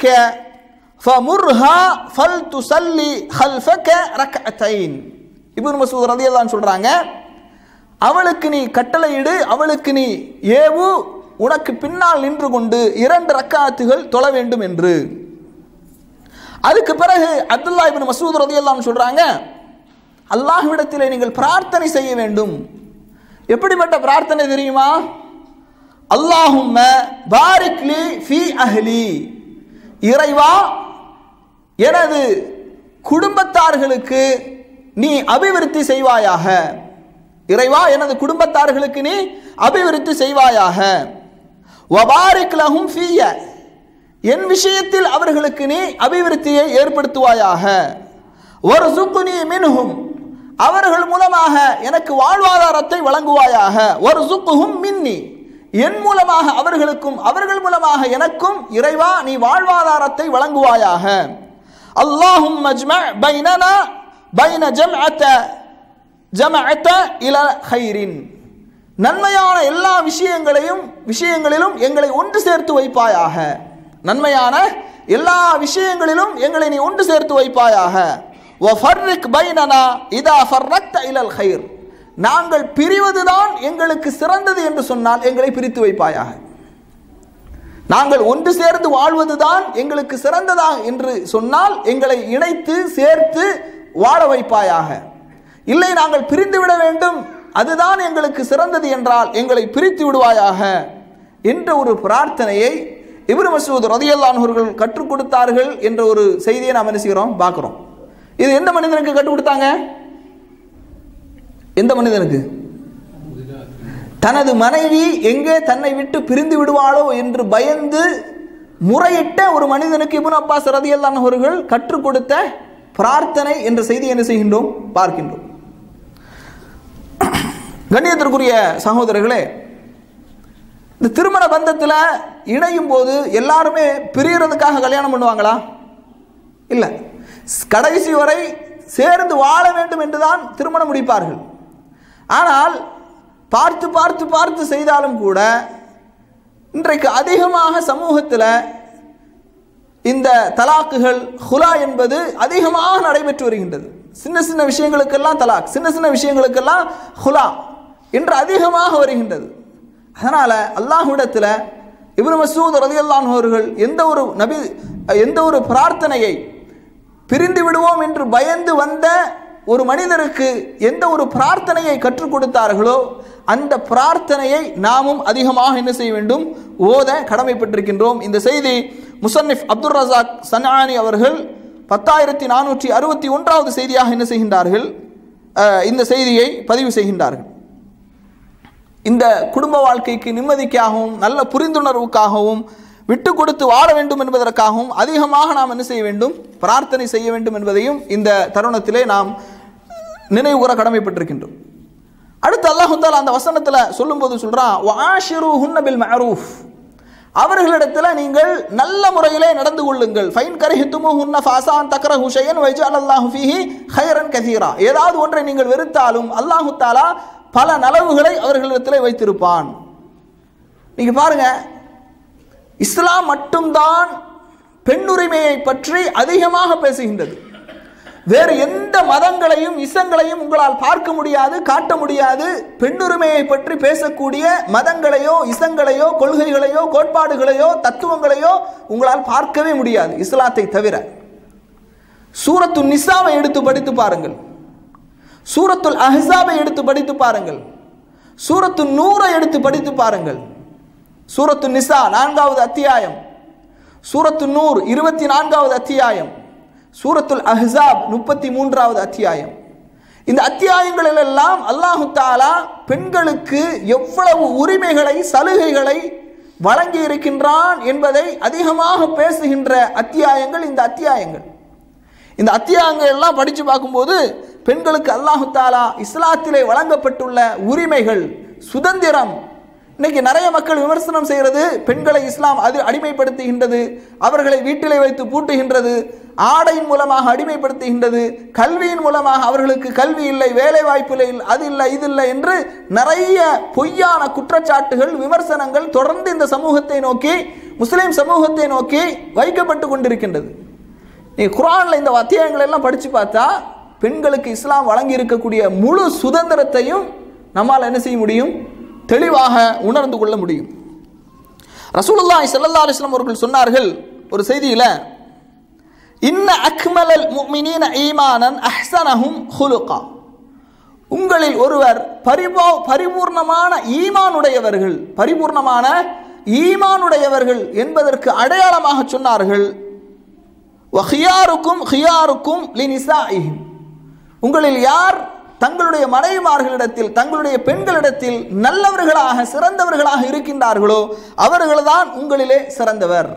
فمرها فلتصلي خلفك ركعتين இப்னு மசூத் ரலியல்லாஹு சொல்றாங்க அவளுக்கு நீ கட்டளையிடு அவளுக்கு நீ ஏவு உனக்கு பின்னால் நின்று கொண்டு இரண்டு ரக்காத்துகள் தொழ வேண்டும் என்று அதுக்கு பிறகு அப்துல்லா இப்னு மசூத் ரலியல்லாஹு சொல்றாங்க அல்லாஹ்விடத்தில் நீங்கள் பிரார்த்தனை செய்ய வேண்டும் எப்படிப்பட்ட பிரார்த்தனை தெரியுமா அல்லாஹும்ம பாரிக்லி ஃபி அஹ்லி இறைவா எனது குடும்பத்தார்களுக்கு நீ அபிவிருத்தி செய்வாயாக இறைவா எனது குடும்பத்தார்களுக்கு நீ அபிவிருத்தி செய்வாயாக வபாரிக் லஹும் ஃபீய என் விஷயத்தில் அவர்களுக்கு நீ அபிவிருத்தியை ஏற்படுத்துவாயாக ஒரு சுக்குனி மின்ஹும் அவர்கள் மூலமாக எனக்கு வாழ்வாதாரத்தை வழங்குவாயாக ஒரு சுக்குஹும் மின்னி என் மூலமாக அவர்களுக்கும் அவர்கள் மூலமாக எனக்கும் இறைவா நீ வாழ்வாதாரத்தை வழங்குவாயாக அல்லாஹும் மஜ்ம பைனனா பைன ஜம்அத்த ஜமஅத்த இல ஹைரின் நன்மையான எல்லா விஷயங்களையும் விஷயங்களிலும் எங்களை ஒன்று சேர்த்து வைப்பாயாக நன்மையான எல்லா விஷயங்களிலும் எங்களை நீ ஒன்று சேர்த்து வைப்பாயாக வஃபர்ரிக் பைனனா இதா ஃபர்ரக்த இலல் ஹைர் நாங்கள் பிரிவதுதான் எங்களுக்கு சிறந்தது என்று சொன்னால் எங்களை பிரித்து வைப்பாயாக நாங்கள் ஒன்று சேர்ந்து வாழ்வதுதான் எங்களுக்கு சிறந்ததா என்று சொன்னால் எங்களை இணைத்து சேர்த்து வாழ வைப்பாயாக இல்லை நாங்கள் பிரிந்து விட வேண்டும் அதுதான் எங்களுக்கு சிறந்தது என்றால் எங்களை பிரித்து விடுவாயாக என்ற ஒரு பிரார்த்தனையை இப்ரு மசூத் ரதியல்லான் அவர்கள் கற்றுக் கொடுத்தார்கள் என்ற ஒரு செய்தியை நாம் என்ன செய்கிறோம் பார்க்குறோம் இது எந்த மனிதனுக்கு கற்றுக் கொடுத்தாங்க எந்த மனிதனுக்கு தனது மனைவி எங்கே தன்னை விட்டு பிரிந்து விடுவாளோ என்று பயந்து முறையிட்ட ஒரு மனிதனுக்கு இப்னு அப்பாஸ் ரதியல்லான் அவர்கள் கற்றுக் கொடுத்த பிரார்த்தனை என்ற செய்தி என்ன செய்கின்றோம் பார்க்கின்றோம் கண்ணியத்திற்குரிய சகோதரர்களே இந்த திருமண பந்தத்தில் இணையும் போது எல்லாருமே பிரியறதுக்காக கல்யாணம் பண்ணுவாங்களா இல்லை கடைசி வரை சேர்ந்து வாழ வேண்டும் என்றுதான் திருமணம் முடிப்பார்கள் ஆனால் பார்த்து பார்த்து பார்த்து செய்தாலும் கூட இன்றைக்கு அதிகமாக சமூகத்தில் இந்த தலாக்குகள் ஹுலா என்பது அதிகமாக நடைபெற்று வருகின்றது சின்ன சின்ன விஷயங்களுக்கெல்லாம் தலாக் சின்ன சின்ன விஷயங்களுக்கெல்லாம் ஹுலா என்று அதிகமாக வருகின்றது அதனால் அல்லாஹ்விடத்தில் இப்னு மசூத் ரலியல்லாஹு அவர்கள் எந்த ஒரு நபி எந்த ஒரு பிரார்த்தனையை பிரிந்து விடுவோம் என்று பயந்து வந்த ஒரு மனிதருக்கு எந்த ஒரு பிரார்த்தனையை கற்றுக் கொடுத்தார்களோ அந்த பிரார்த்தனையை நாமும் அதிகமாக என்ன செய்ய வேண்டும் ஓத கடமைப்பட்டிருக்கின்றோம் இந்த செய்தி முசன்னிஃப் அப்துல் ரசாக் சனானி அவர்கள் பத்தாயிரத்தி நானூற்றி அறுபத்தி ஒன்றாவது செய்தியாக என்ன செய்கின்றார்கள் அஹ், இந்த செய்தியை பதிவு செய்கின்றார்கள் இந்த குடும்ப வாழ்க்கைக்கு நிம்மதிக்காகவும் நல்ல புரிந்துணர்வுக்காகவும் விட்டு கொடுத்து வாழ வேண்டும் என்பதற்காகவும் அதிகமாக நாம் என்ன செய்ய வேண்டும் பிரார்த்தனை செய்ய வேண்டும் என்பதையும் இந்த தருணத்திலே நாம் நினைவு கூற கடமைப்பட்டிருக்கின்றோம் அடுத்து அல்லாஹு தாலா அந்த வசனத்தில் சொல்லும்போது சொல்றான் வாஷிரு ஹுன்னபில் மஅரூஃப் அவர்களிடத்தில் நீங்கள் நல்ல முறையிலே நடந்து கொள்ளுங்கள் ஃபைன் கரிஹித்துமு ஹுன்ன ஃபாசான் தக்ர ஹுஷையன் வைஜால் அல்லாஹு ஃபீஹி ஹைரன் கதீரா ஏதாவது ஒன்றை நீங்கள் வெறுத்தாலும் அல்லாஹு தாலா பல நலவுகளை அவர்களிடத்தில் வைத்திருப்பான் நீங்க பாருங்க இஸ்லாம் மட்டும்தான் பெண்ணுரிமையை பற்றி அதிகமாக பேசுகின்றது வேறு எந்த மதங்களையும் இசங்களையும் உங்களால் பார்க்க முடியாது காட்ட முடியாது பெண்ணுரிமையை பற்றி பேசக்கூடிய மதங்களையோ இசங்களையோ கொள்கைகளையோ கோட்பாடுகளையோ தத்துவங்களையோ உங்களால் பார்க்கவே முடியாது இஸ்லாத்தை தவிர சூரத்து நிசாவை எடுத்து படித்து பாருங்கள் சூரத்துல் அஹ்ஸாபை எடுத்து படித்து பாருங்கள் சூரத்து நூரை எடுத்து படித்து பாருங்கள் சூரத்து நிசா நான்காவது அத்தியாயம் சூரத்து நூர் இருபத்தி நான்காவது அத்தியாயம் சூரத்துல் அஹ்ஸாப் முப்பத்தி மூன்றாவது அத்தியாயம் இந்த அத்தியாயங்களில் எல்லாம் அல்லாஹு தாலா பெண்களுக்கு எவ்வளவு உரிமைகளை சலுகைகளை வழங்கி இருக்கின்றான் என்பதை அதிகமாக பேசுகின்ற அத்தியாயங்கள் இந்த அத்தியாயங்கள் இந்த அத்தியாயங்கள் எல்லாம் படித்து பார்க்கும்போது பெண்களுக்கு அல்லாஹு தாலா இஸ்லாத்திலே வழங்கப்பட்டுள்ள உரிமைகள் சுதந்திரம் இன்னைக்கு நிறைய மக்கள் விமர்சனம் செய்கிறது பெண்களை இஸ்லாம் அது அடிமைப்படுத்துகின்றது அவர்களை வீட்டிலே வைத்து பூட்டுகின்றது ஆடையின் மூலமாக அடிமைப்படுத்துகின்றது கல்வியின் மூலமாக அவர்களுக்கு கல்வி இல்லை வேலை வாய்ப்பு இல்லை அது இல்லை இது இல்லை என்று நிறைய பொய்யான குற்றச்சாட்டுகள் விமர்சனங்கள் தொடர்ந்து இந்த சமூகத்தை நோக்கி முஸ்லிம் சமூகத்தை நோக்கி வைக்கப்பட்டு கொண்டிருக்கின்றது நீ குரானில் இந்த அத்தியாயங்களை எல்லாம் படித்து பார்த்தா பெண்களுக்கு இஸ்லாம் வழங்கி இருக்கக்கூடிய முழு சுதந்திரத்தையும் நம்மால் என்ன செய்ய முடியும் தெளிவாக உணர்ந்து கொள்ள முடியும் ரசூலுல்லாஹி ஸல்லல்லாஹு அலைஹி வஸல்லம் அவர்கள் சொன்னார்கள் ஒரு செய்தியில் இன்ன அக்மலல் முஃமினீன ஈமானன் அஹ்ஸனஹும் ஹுலுகா உங்களில் ஒருவர் பரிபோ பரிபூர்ணமான ஈமானுடையவர்கள் பரிபூர்ணமான ஈமானுடையவர்கள் என்பதற்கு அடையாளமாக சொன்னார்கள் வஹியாருக்கும் ஹியாருக்கும் லினிசாஇஹிம் உங்களில் யார் தங்களுடைய மனைவிமார்களிடத்தில் தங்களுடைய பெண்களிடத்தில் நல்லவர்களாக சிறந்தவர்களாக இருக்கின்றார்களோ அவர்கள்தான் உங்களிலே சிறந்தவர்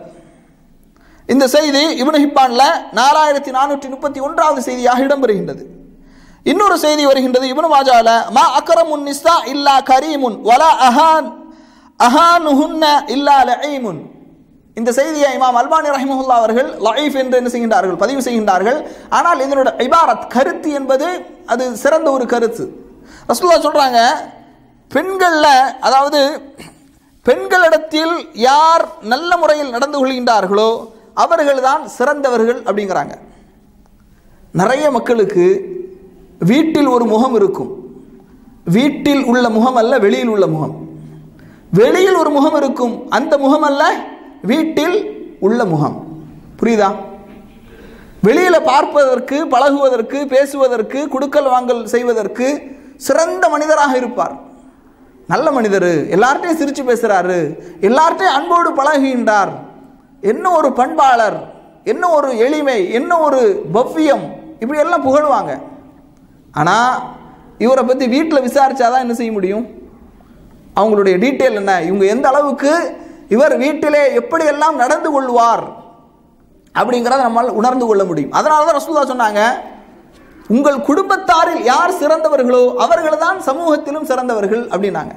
இந்த செய்தி இப்னு ஹிப்பான்ல நாலாயிரத்தி நானூற்றி முப்பத்தி ஒன்றாவது செய்தியாக இடம்பெறுகின்றது இன்னொரு செய்தி வருகின்றது இப்னு மாஜால மா அக்ரமுன் நிஸ்ஸா இல்லா கரீமுன் வலா அஹான் அஹானுஹுன்ன இல்லா லஈமுன் இந்த செய்தியை இமாம் அல்பானி ரஹிமஹுல்லா அவர்கள் லைஃப் என்று என்ன செய்கின்றார்கள் பதிவு செய்கின்றார்கள் ஆனால் இதனோட இபாரத் கருத்து என்பது அது சிறந்த ஒரு கருத்து ரசூல்லா சொல்றாங்க பெண்களில் அதாவது பெண்களிடத்தில் யார் நல்ல முறையில் நடந்து கொள்கின்றார்களோ அவர்கள்தான் சிறந்தவர்கள் அப்படிங்கிறாங்க நிறைய மக்களுக்கு வீட்டில் ஒரு முகம் இருக்கும் வீட்டில் உள்ள முகம் அல்ல வெளியில் உள்ள முகம் வெளியில் ஒரு முகம் இருக்கும் அந்த முகம் அல்ல வீட்டில் உள்ள முகம் புரியுதா வெளியில பார்ப்பதற்கு பழகுவதற்கு பேசுவதற்கு குடுக்கல் வாங்கல் செய்வதற்கு சிறந்த மனிதராக இருப்பார் நல்ல மனிதர் எல்லார்ட்டையும் சிரிச்சு பேசுறாரு எல்லார்ட்டையும் அன்போடு பழகுகின்றார் என்ன ஒரு பண்பாளர் என்ன ஒரு எளிமை என்ன ஒரு பவ்யம் இப்படி எல்லாம் புகழுவாங்க ஆனால் இவரை பற்றி வீட்டில் விசாரிச்சாதான் என்ன செய்ய முடியும் அவங்களுடைய டீட்டெயில் என்ன இவங்க எந்த அளவுக்கு இவர் வீட்டிலே எப்படியெல்லாம் நடந்து கொள்வார் அப்படிங்கிறத நம்மால் உணர்ந்து கொள்ள முடியும் அதனால தான் ரசூல்லா சொன்னாங்க உங்கள் குடும்பத்தாரில் யார் சிறந்தவர்களோ அவர்கள் தான் சமூகத்திலும் சிறந்தவர்கள் அப்படின்னாங்க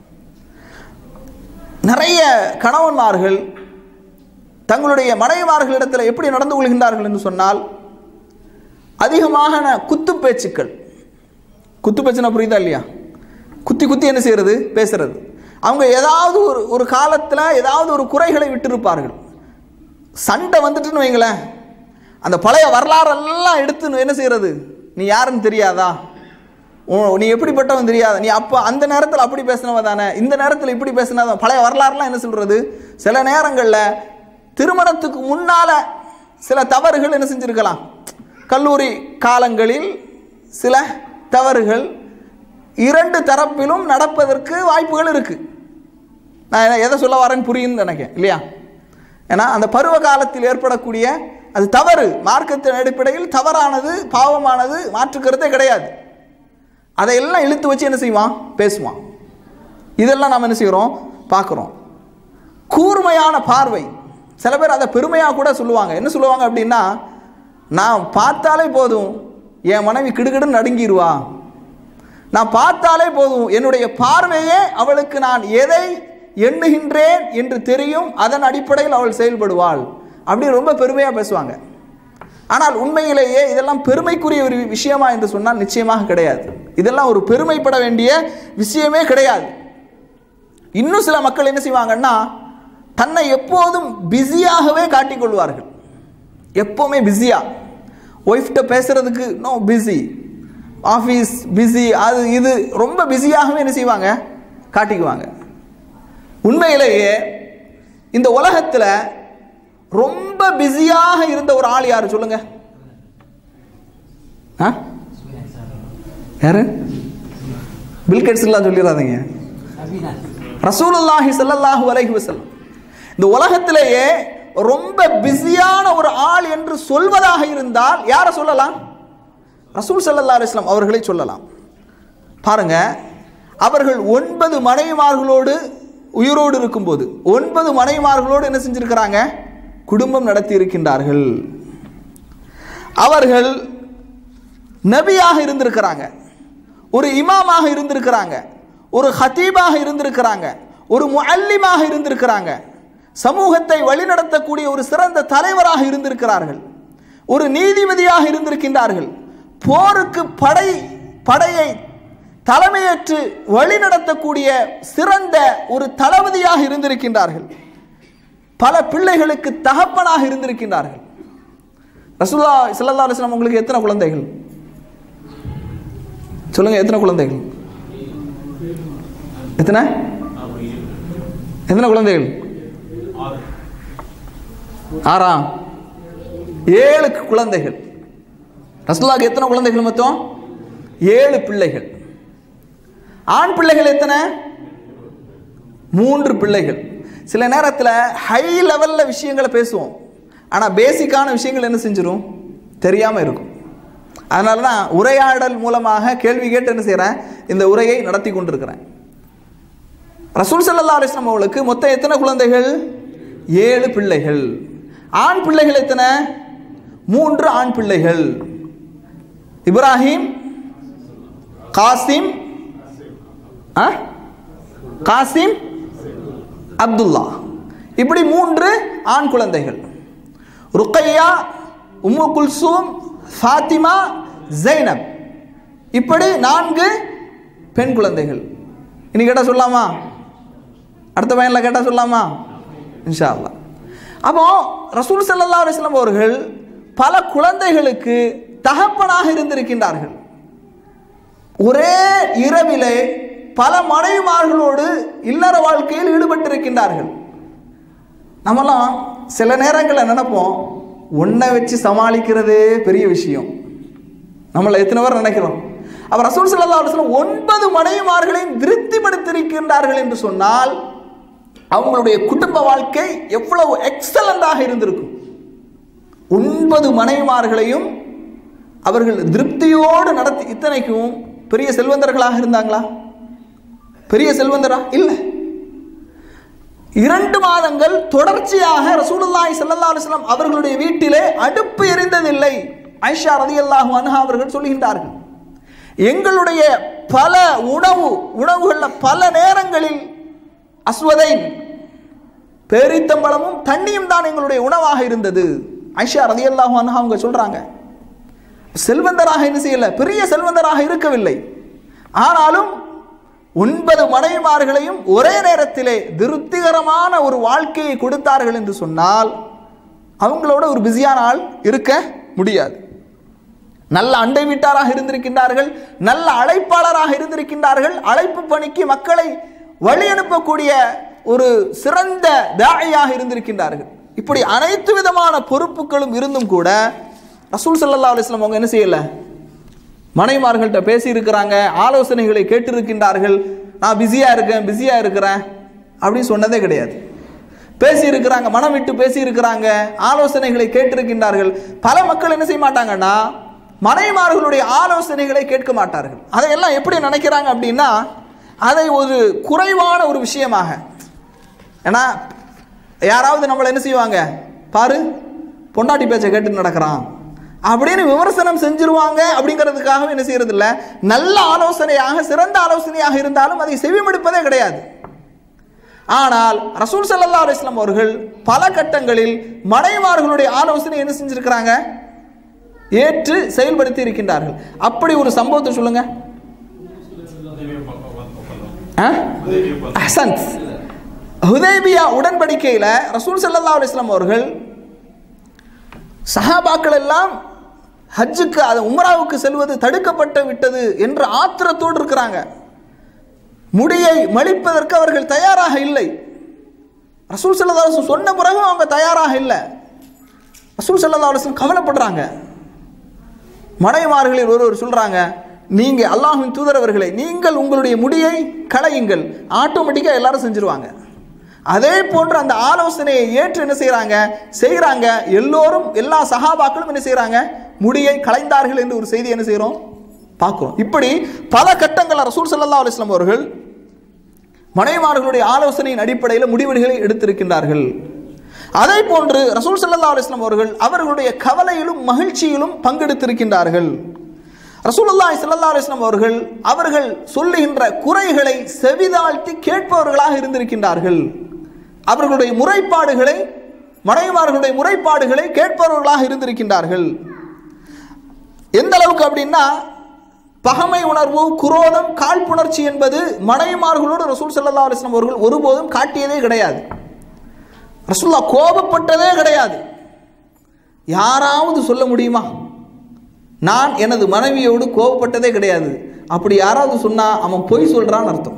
நிறைய கணவன்மார்கள் தங்களுடைய மனைவிமார்களிடத்தில் எப்படி நடந்து கொள்கின்றார்கள் என்று சொன்னால் அதிகமான குத்து பேச்சுக்கள் குத்து பேச்சுனா புரியுதா இல்லையா குத்தி குத்தி என்ன செய்யறது பேசுறது அவங்க ஏதாவது ஒரு ஒரு காலத்தில் ஏதாவது ஒரு குறைகளை விட்டிருப்பார்கள் சண்டை வந்துட்டுன்னு வைங்களேன் அந்த பழைய வரலாறெல்லாம் எடுத்து என்ன செய்யறது நீ யாருன்னு தெரியாதா உன் நீ எப்படிப்பட்டவன் தெரியாத நீ அப்போ அந்த நேரத்தில் அப்படி பேசினவ தானே இந்த நேரத்தில் இப்படி பேசினவன் பழைய வரலாறுலாம் என்ன சொல்கிறது சில நேரங்களில் திருமணத்துக்கு முன்னால் சில தவறுகள் என்ன செஞ்சுருக்கலாம் கல்லூரி காலங்களில் சில தவறுகள் இரண்டு தரப்பிலும் நடப்பதற்கு வாய்ப்புகள் இருக்குது நான் எதை சொல்ல வரேன்னு புரியுன்னு நினைக்கிறேன் இல்லையா ஏன்னா அந்த பருவ காலத்தில் ஏற்படக்கூடிய அது தவறு மார்க்கத்தின் அடிப்படையில் தவறானது பாவமானது மாற்றுக்கிறதே கிடையாது அதையெல்லாம் இழுத்து வச்சு என்ன செய்வான் பேசுவான் இதெல்லாம் நாம் என்ன செய்கிறோம் பார்க்குறோம் கூர்மையான பார்வை சில பேர் அதை பெருமையாக கூட சொல்லுவாங்க என்ன சொல்லுவாங்க அப்படின்னா நான் பார்த்தாலே போதும் என் மனைவி கிடுகிடுன்னு நடுங்கிடுவா நான் பார்த்தாலே போதும் என்னுடைய பார்வையே அவளுக்கு நான் எதை எண்ணுகின்றேன் என்று தெரியும் அதன் அடிப்படையில் அவள் செயல்படுவாள் அப்படி ரொம்ப பெருமையாக பேசுவாங்க ஆனால் உண்மையிலேயே இதெல்லாம் பெருமைக்குரிய ஒரு விஷயமா என்று சொன்னால் நிச்சயமாக கிடையாது இதெல்லாம் ஒரு பெருமைப்பட வேண்டிய விஷயமே கிடையாது இன்னும் சில மக்கள் என்ன செய்வாங்கன்னா தன்னை எப்போதும் பிஸியாகவே காட்டிக்கொள்வார்கள் எப்போவுமே பிஸியா ஒய்ஃப்ட்ட பேசுறதுக்கு நோ பிஸி ஆஃபீஸ் பிஸி அது இது ரொம்ப பிஸியாகவே என்ன செய்வாங்க காட்டிக்குவாங்க உண்மையிலேயே இந்த உலகத்தில் ரொம்ப பிஸியாக இருந்த ஒரு ஆள் யார் சொல்லுங்க ஆ யாரு பில்கெட்ஸ் எல்லாம் சொல்லிடாதீங்க ரசூலுல்லாஹி ஸல்லல்லாஹு அலைஹி வஸல்லம் இந்த உலகத்திலேயே ரொம்ப பிஸியான ஒரு ஆள் என்று சொல்வதாக இருந்தால் யாரை சொல்லலாம் ரசூல் ஸல்லல்லாஹு அலைஹி வஸல்லம் அவர்களை சொல்லலாம் பாருங்க அவர்கள் ஒன்பது மனைவிமார்களோடு உயிரோடு இருக்கும்போது ஒன்பது மனைவிமார்களோடு என்ன செஞ்சிருக்கிறாங்க குடும்பம் நடத்தி இருக்கின்றார்கள் அவர்கள் நபியாக இருந்திருக்கிறாங்க ஒரு இமாமாக இருந்திருக்கிறாங்க ஒரு ஹத்தீபாக இருந்திருக்கிறாங்க ஒரு முஅல்லிமாக இருந்திருக்கிறாங்க சமூகத்தை வழிநடத்தக்கூடிய ஒரு சிறந்த தலைவராக இருந்திருக்கிறார்கள் ஒரு நீதிபதியாக இருந்திருக்கின்றார்கள் போருக்கு படை படையை தலைமையேற்று வழிநடத்தக்கூடிய சிறந்த ஒரு தளபதியாக இருந்திருக்கின்றார்கள் பல பிள்ளைகளுக்கு தகப்பனாக இருந்திருக்கின்றார்கள் ரசூல்லா ஸல்லல்லாஹு அலைஹி வஸல்லம் உங்களுக்கு எத்தனை குழந்தைகள் சொல்லுங்க எத்தனை குழந்தைகள் எத்தனை எத்தனை குழந்தைகள் ஆறா ஏழு குழந்தைகள் ரசூல்லாவுக்கு எத்தனை குழந்தைகள் மொத்தம் ஏழு பிள்ளைகள் ஆண் பிள்ளைகள் எத்தனை மூன்று பிள்ளைகள் சில நேரத்தில் ஹை லெவலில் விஷயங்களை பேசுவோம் ஆனால் பேசிக்கான விஷயங்கள் என்ன செஞ்சிடும் தெரியாமல் இருக்கும் அதனால தான் உரையாடல் மூலமாக கேள்வி கேட்டு என்ன செய்கிறேன் இந்த உரையை நடத்தி கொண்டிருக்கிறேன் ரசூல் சல்லா அலிஸ்லாம் அவர்களுக்கு மொத்தம் எத்தனை குழந்தைகள் ஏழு பிள்ளைகள் ஆண் பிள்ளைகள் எத்தனை மூன்று ஆண் பிள்ளைகள் இப்ராஹிம் காசிம் ஆ? காசிம் அப்துல்லா இப்படி மூன்று ஆண் குழந்தைகள் ருக்கையா உம்மு குல்சூம் ஃபாத்திமா ஜைனப் இப்படி நான்கு பெண் குழந்தைகள் இனி கேட்டால் சொல்லலாமா அடுத்த பையனில் கேட்டால் சொல்லலாமா இன்ஷா அல்லாஹ் அப்போ ரசூல் ஸல்லல்லாஹு அலைஹி வஸல்லம் அவர்கள் பல குழந்தைகளுக்கு தகப்பனாக இருந்திருக்கின்றார்கள் ஒரே இரவிலே பல மனைவிமார்களோடு இல்லற வாழ்க்கையில் ஈடுபட்டிருக்கின்றார்கள் நம்மலாம் சில நேரங்களில் நினைப்போம் ஒன்றை வச்சு சமாளிக்கிறதே பெரிய விஷயம் நம்மள எத்தனை பேர் நினைக்கிறோம் அவர் ரசூல் ஸல்லல்லாஹு அலைஹி வஸல்லம் ஒன்பது மனைவிமார்களையும் திருப்திப்படுத்தியிருக்கின்றார்கள் என்று சொன்னால் அவங்களுடைய குடும்ப வாழ்க்கை எவ்வளவு எக்ஸலண்டாக இருந்திருக்கும் ஒன்பது மனைவிமார்களையும் அவர்கள் திருப்தியோடு நடத்தி இத்தனைக்கும் பெரிய செல்வந்தர்களாக இருந்தாங்களா பெரிய செல்வந்தரா இல்லை இரண்டு மாதங்கள் தொடர்ச்சியாக ரசூலுல்லாஹி ஸல்லல்லாஹு அலைஹி வஸல்லம் அவர்களுடைய வீட்டிலே அடுப்பு எரிந்ததில்லை ஐஷா ரலியல்லாஹு அன்ஹா அவர்கள் சொல்லுகின்றார்கள் எங்களுடைய பல உணவு உணவுகளில் பல நேரங்களில் அஸ்வதைன் பேரித்தம்பளமும் தண்ணியும் தான் எங்களுடைய உணவாக இருந்தது ஐஷா ரலியல்லாஹு அன்ஹா அவங்க சொல்றாங்க செல்வந்தராக என்ன செய்யல பெரிய செல்வந்தராக இருக்கவில்லை ஆனாலும் ஒன்பது மனைவிமார்களையும் ஒரே நேரத்திலே திருப்திகரமான ஒரு வாழ்க்கையை கொடுத்தார்கள் என்று சொன்னால் அவங்களோட ஒரு பிஸியான ஆள் இருக்க முடியாது நல்ல அண்டை வீட்டாராக இருந்திருக்கின்றார்கள் நல்ல அழைப்பாளராக இருந்திருக்கின்றார்கள் அழைப்பு பணிக்கு மக்களை வழி அனுப்பக்கூடிய ஒரு சிறந்த தாயாக இருந்திருக்கின்றார்கள் இப்படி அனைத்து விதமான பொறுப்புகளும் இருந்தும் கூட ரசூல் ஸல்லல்லாஹு அலைஹி வஸல்லம் அவங்க என்ன செய்யல மனைமார்கள்ட்ட பேசியிருக்கிறாங்க ஆலோசனைகளை கேட்டிருக்கின்றார்கள் நான் பிஸியாக இருக்கேன் பிஸியாக இருக்கிறேன் அப்படின்னு சொன்னதே கிடையாது பேசியிருக்கிறாங்க மனம் விட்டு பேசியிருக்கிறாங்க ஆலோசனைகளை கேட்டிருக்கின்றார்கள் பல மக்கள் என்ன செய்ய மாட்டாங்கன்னா மனைமார்களுடைய ஆலோசனைகளை கேட்க மாட்டார்கள் அதையெல்லாம் எப்படி நினைக்கிறாங்க அப்படின்னா அதை ஒரு குறைவான ஒரு விஷயமாக ஏன்னா யாராவது நம்மளை என்ன செய்வாங்க பாரு பொண்டாட்டி பேச்சை கேட்டு நடக்கிறான் அப்படின்னு விமர்சனம் செஞ்சிருவாங்க அப்படிங்கிறதுக்காக என்ன செய்யறது இல்ல நல்ல ஆலோசனையாக சிறந்த ஆலோசனையாக இருந்தாலும் அதை செவிமடுப்பதே கிடையாது ஆனால் ரசூல் ஸல்லல்லாஹு அலைஹி வஸல்லம் அவர்கள் பல கட்டங்களில் மனைவார்களுடைய ஆலோசனை என்ன செஞ்சிருக்கிறாங்க ஏற்று செயல்படுத்தி இருக்கின்றார்கள் அப்படி ஒரு சம்பவத்தை சொல்லுங்க ஆ? அஹ்சன்த். ஹுதைபியா உடன்படிக்கையில ரசூல் ஸல்லல்லாஹு அலைஹி வஸல்லம் அவர்கள் சஹாபாக்கள் எல்லாம் ஹஜ்ஜுக்கு அது உம்ராவுக்கு செல்வது தடுக்கப்பட்டு விட்டது என்று ஆத்திரத்தோடு இருக்கிறாங்க முடியை மலிப்பதற்கு அவர்கள் தயாராக இல்லை ரசூல் ஸல்லல்லாஹு அலைஹி வஸல்லம் சொன்ன பிறகும் அவங்க தயாராக இல்லை ரசூல் ஸல்லல்லாஹு அலைஹி வஸல்லம் கவலைப்படுறாங்க மனைமார்களில் ஒருவர் சொல்றாங்க நீங்க அல்லாஹ்வின் தூதரவர்களே நீங்கள் உங்களுடைய முடியை களையுங்கள் ஆட்டோமேட்டிக்காக எல்லாரும் செஞ்சிருவாங்க அதே போன்று அந்த ஆலோசனையை ஏற்று என்ன செய்றாங்க செய்றாங்க எல்லோரும் எல்லா சஹாபாக்களும் என்ன செய்றாங்க முடியை களைந்தார்கள் என்று ஒரு செய்தி என்ன செய்றோம் பார்க்கிறோம் இப்படி பல கட்டங்கள் ரசூல் ஸல்லல்லாஹு அலைஹி வஸல்லம் அவர்கள் மனைவார்களுடைய ஆலோசனையின் அடிப்படையில் முடிவுகளை எடுத்திருக்கின்றார்கள் அதே போன்று ரசூல் ஸல்லல்லாஹு அலைஹி வஸல்லம் அவர்கள் அவர்களுடைய கவலையிலும் மகிழ்ச்சியிலும் பங்கெடுத்திருக்கின்றார்கள் ரசூலுல்லாஹி ஸல்லல்லாஹு அலைஹி வஸல்லம் அவர்கள் அவர்கள் சொல்லுகின்ற குறைகளை செவிதாழ்த்தி கேட்பவர்களாக இருந்திருக்கின்றார்கள் அவர்களுடைய முறைப்பாடுகளை மனைவார்களுடைய முறைப்பாடுகளை கேட்பவர்களாக இருந்திருக்கின்றார்கள் எந்த அளவுக்கு அப்படின்னா பகமை உணர்வு குரோதம் காழ்ப்புணர்ச்சி என்பது மனைவிமார்களோடு ரசூல் ஸல்லல்லாஹு அலைஹி வஸல்லம் அவர்கள் ஒருபோதும் காட்டியதே கிடையாது ரசூல்லா கோபப்பட்டதே கிடையாது யாராவது சொல்ல முடியுமா நான் எனது மனைவியோடு கோபப்பட்டதே கிடையாது அப்படி யாராவது சொன்னா அவன் பொய் சொல்றான்னு அர்த்தம்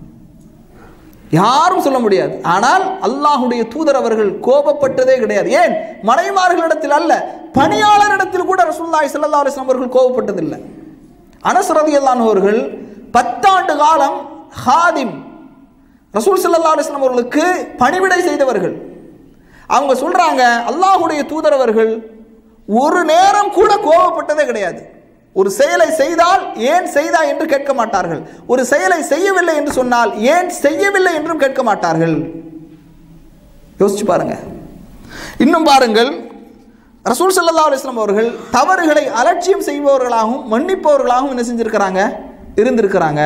யாரும் சொல்ல முடியாது ஆனால் அல்லாஹுடைய தூதர் அவர்கள் கோபப்பட்டதே கிடையாது ஏன் மனைமார்களிடத்தில் அல்ல பணியாளரிடத்தில் கூட ரசூலுல்லாஹி ஸல்லல்லாஹு அலைஹி வஸல்லம் அவர்கள் கோபப்பட்டதில்லை அனஸ் ரலியல்லாஹு அவர்கள் பத்தாண்டு காலம் ஹாதிம் ரசூல் ஸல்லல்லாஹு அலைஹி வஸல்லம் அவர்களுக்கு பணிவிடை செய்தவர்கள் அவங்க சொல்றாங்க அல்லாஹுடைய தூதர் அவர்கள் ஒரு நேரம் கூட கோபப்பட்டதே கிடையாது ஒரு செயலை செய்தால் ஏன் செய்தா என்று கேட்க மாட்டார்கள் ஒரு செயலை செய்யவில்லை என்று சொன்னால் ஏன் செய்யவில்லை என்றும் கேட்க மாட்டார்கள் யோசிச்சு பாருங்க இன்னும் பாருங்கள் ரசூல் ஸல்லல்லாஹு அலைஹி வஸல்லம் அவர்கள் தவறுகளை அலட்சியம் செய்பவர்களாகவும் மன்னிப்பவர்களாகவும் என்ன செஞ்சிருக்கிறாங்க இருந்திருக்கிறாங்க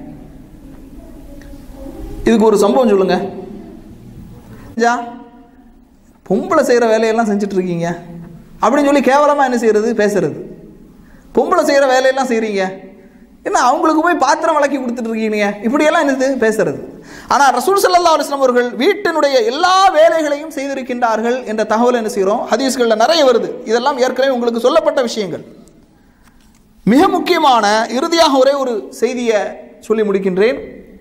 இதுக்கு ஒரு சம்பவம் சொல்லுங்க ஜா பொம்பளை செய்கிற வேலையெல்லாம் செஞ்சுட்டு இருக்கீங்க அப்படின்னு சொல்லி கேவலமாக என்ன செய்கிறது பேசுறது பொம்பளை செய்கிற வேலையெல்லாம் செய்கிறீங்க என்ன அவங்களுக்கு போய் பாத்திரம் விளக்கி கொடுத்துட்டு இருக்கீங்க இப்படியெல்லாம் என்னது பேசுறது ஆனால் ரசூல் சல்லா அலுவலாம் அவர்கள் வீட்டினுடைய எல்லா வேலைகளையும் செய்திருக்கின்றார்கள் என்ற தகவல் என்ன செய்கிறோம் ஹதீஸ்களில் நிறைய வருது இதெல்லாம் ஏற்கனவே உங்களுக்கு சொல்லப்பட்ட விஷயங்கள் மிக முக்கியமான இறுதியாக ஒரே ஒரு செய்தியை சொல்லி முடிக்கின்றேன்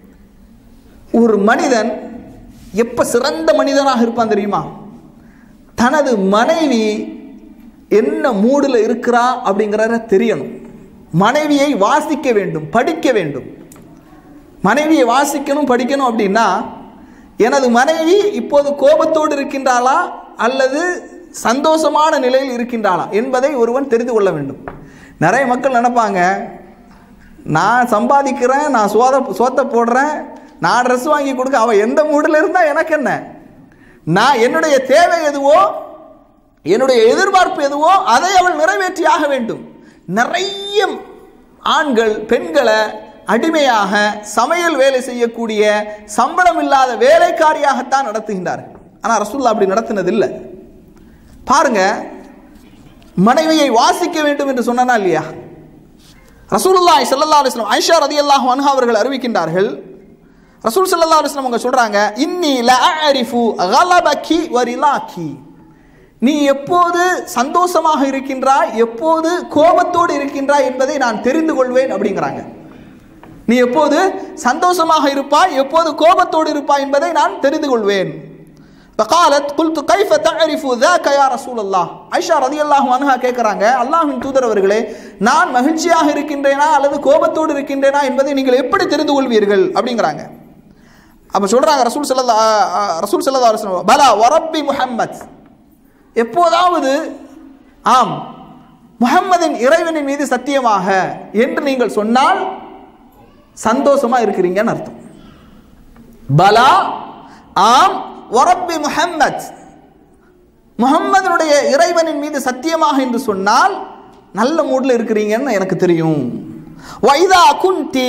ஒரு மனிதன் எப்ப சிறந்த மனிதனாக இருப்பான் தெரியுமா தனது மனைவி என்ன மூடில் இருக்கிறா அப்படிங்கிறத தெரியணும் மனைவியை வாசிக்க வேண்டும் படிக்க வேண்டும் மனைவியை வாசிக்கணும் படிக்கணும் அப்படின்னா எனது மனைவி இப்போது கோபத்தோடு இருக்கின்றாளா அல்லது சந்தோஷமான நிலையில் இருக்கின்றாளா என்பதை ஒருவன் தெரிந்து கொள்ள வேண்டும் நிறைய மக்கள் நினைப்பாங்க நான் சம்பாதிக்கிறேன் நான் சோத சோத்தை போடுறேன் நான் ட்ரெஸ் வாங்கி கொடுக்க அவள் எந்த மூடில் இருந்தால் எனக்கு என்ன நான் என்னுடைய தேவை எதுவோ என்னுடைய எதிர்பார்ப்பு எதுவோ அதை அவள் நிறைவேற்றியாக வேண்டும் நிறைய ஆண்கள் பெண்களை அடிமையாக சமையல் வேலை செய்யக்கூடிய சம்பளம் இல்லாத வேலைக்காரியாகத்தான் நடத்துகின்றார்கள் ஆனால் ரசூல்லா அப்படி நடத்தினதில்லை பாருங்க மனைவியை வாசிக்க வேண்டும் என்று சொன்னா இல்லையா ரசூலுல்லாஹி ஸல்லல்லாஹு அலைஹி வஸல்லம் ஆயிஷா ரதியல்லாஹு அன்ஹா அவர்கள் அறிவிக்கின்றார்கள் ரசூல் ஸல்லல்லாஹு அலைஹி வஸல்லம் அவங்க சொல்றாங்க இன்னி லஅரிஃபு கலபகி வரிலாக்கி நீ எப்போது சந்தோஷமாக இருக்கின்றாய் எப்போது கோபத்தோடு இருக்கின்றாய் என்பதை நான் தெரிந்து கொள்வேன் அப்படிங்கிறாங்க நீ எப்போது சந்தோஷமாக இருப்பாய் எப்போது கோபத்தோடு இருப்பாய் என்பதை நான் தெரிந்து கொள்வேன் فقالت قلت كيف تعرف ذاك يا رسول الله ஐஷா ரதியல்லாஹு அன்ஹா கேட்குறாங்க அல்லாஹ்வின் தூதர் அவர்களே நான் மகிழ்ச்சியாக இருக்கின்றேனா அல்லது கோபத்தோடு இருக்கின்றேனா என்பதை நீங்கள் எப்படி தெரிந்து கொள்வீர்கள் அப்படிங்கிறாங்க அப்போ சொல்றாங்க ரசூல் சல்லா ரசூல் சல்லா அலுவலம் பலா வரப்பி முஹம்மத் எப்போதாவது ஆம் முஹம்மதின் இறைவனின் மீது சத்தியமாக என்று நீங்கள் சொன்னால் சந்தோஷமா இருக்கிறீங்கன்னு அர்த்தம் பலா ஆம் ஒரப்பி முஹம்மத் முகம்மதனுடைய இறைவனின் மீது சத்தியமாக என்று சொன்னால் நல்ல மூடில் இருக்கிறீங்கன்னு எனக்கு தெரியும் வைதா குந்தி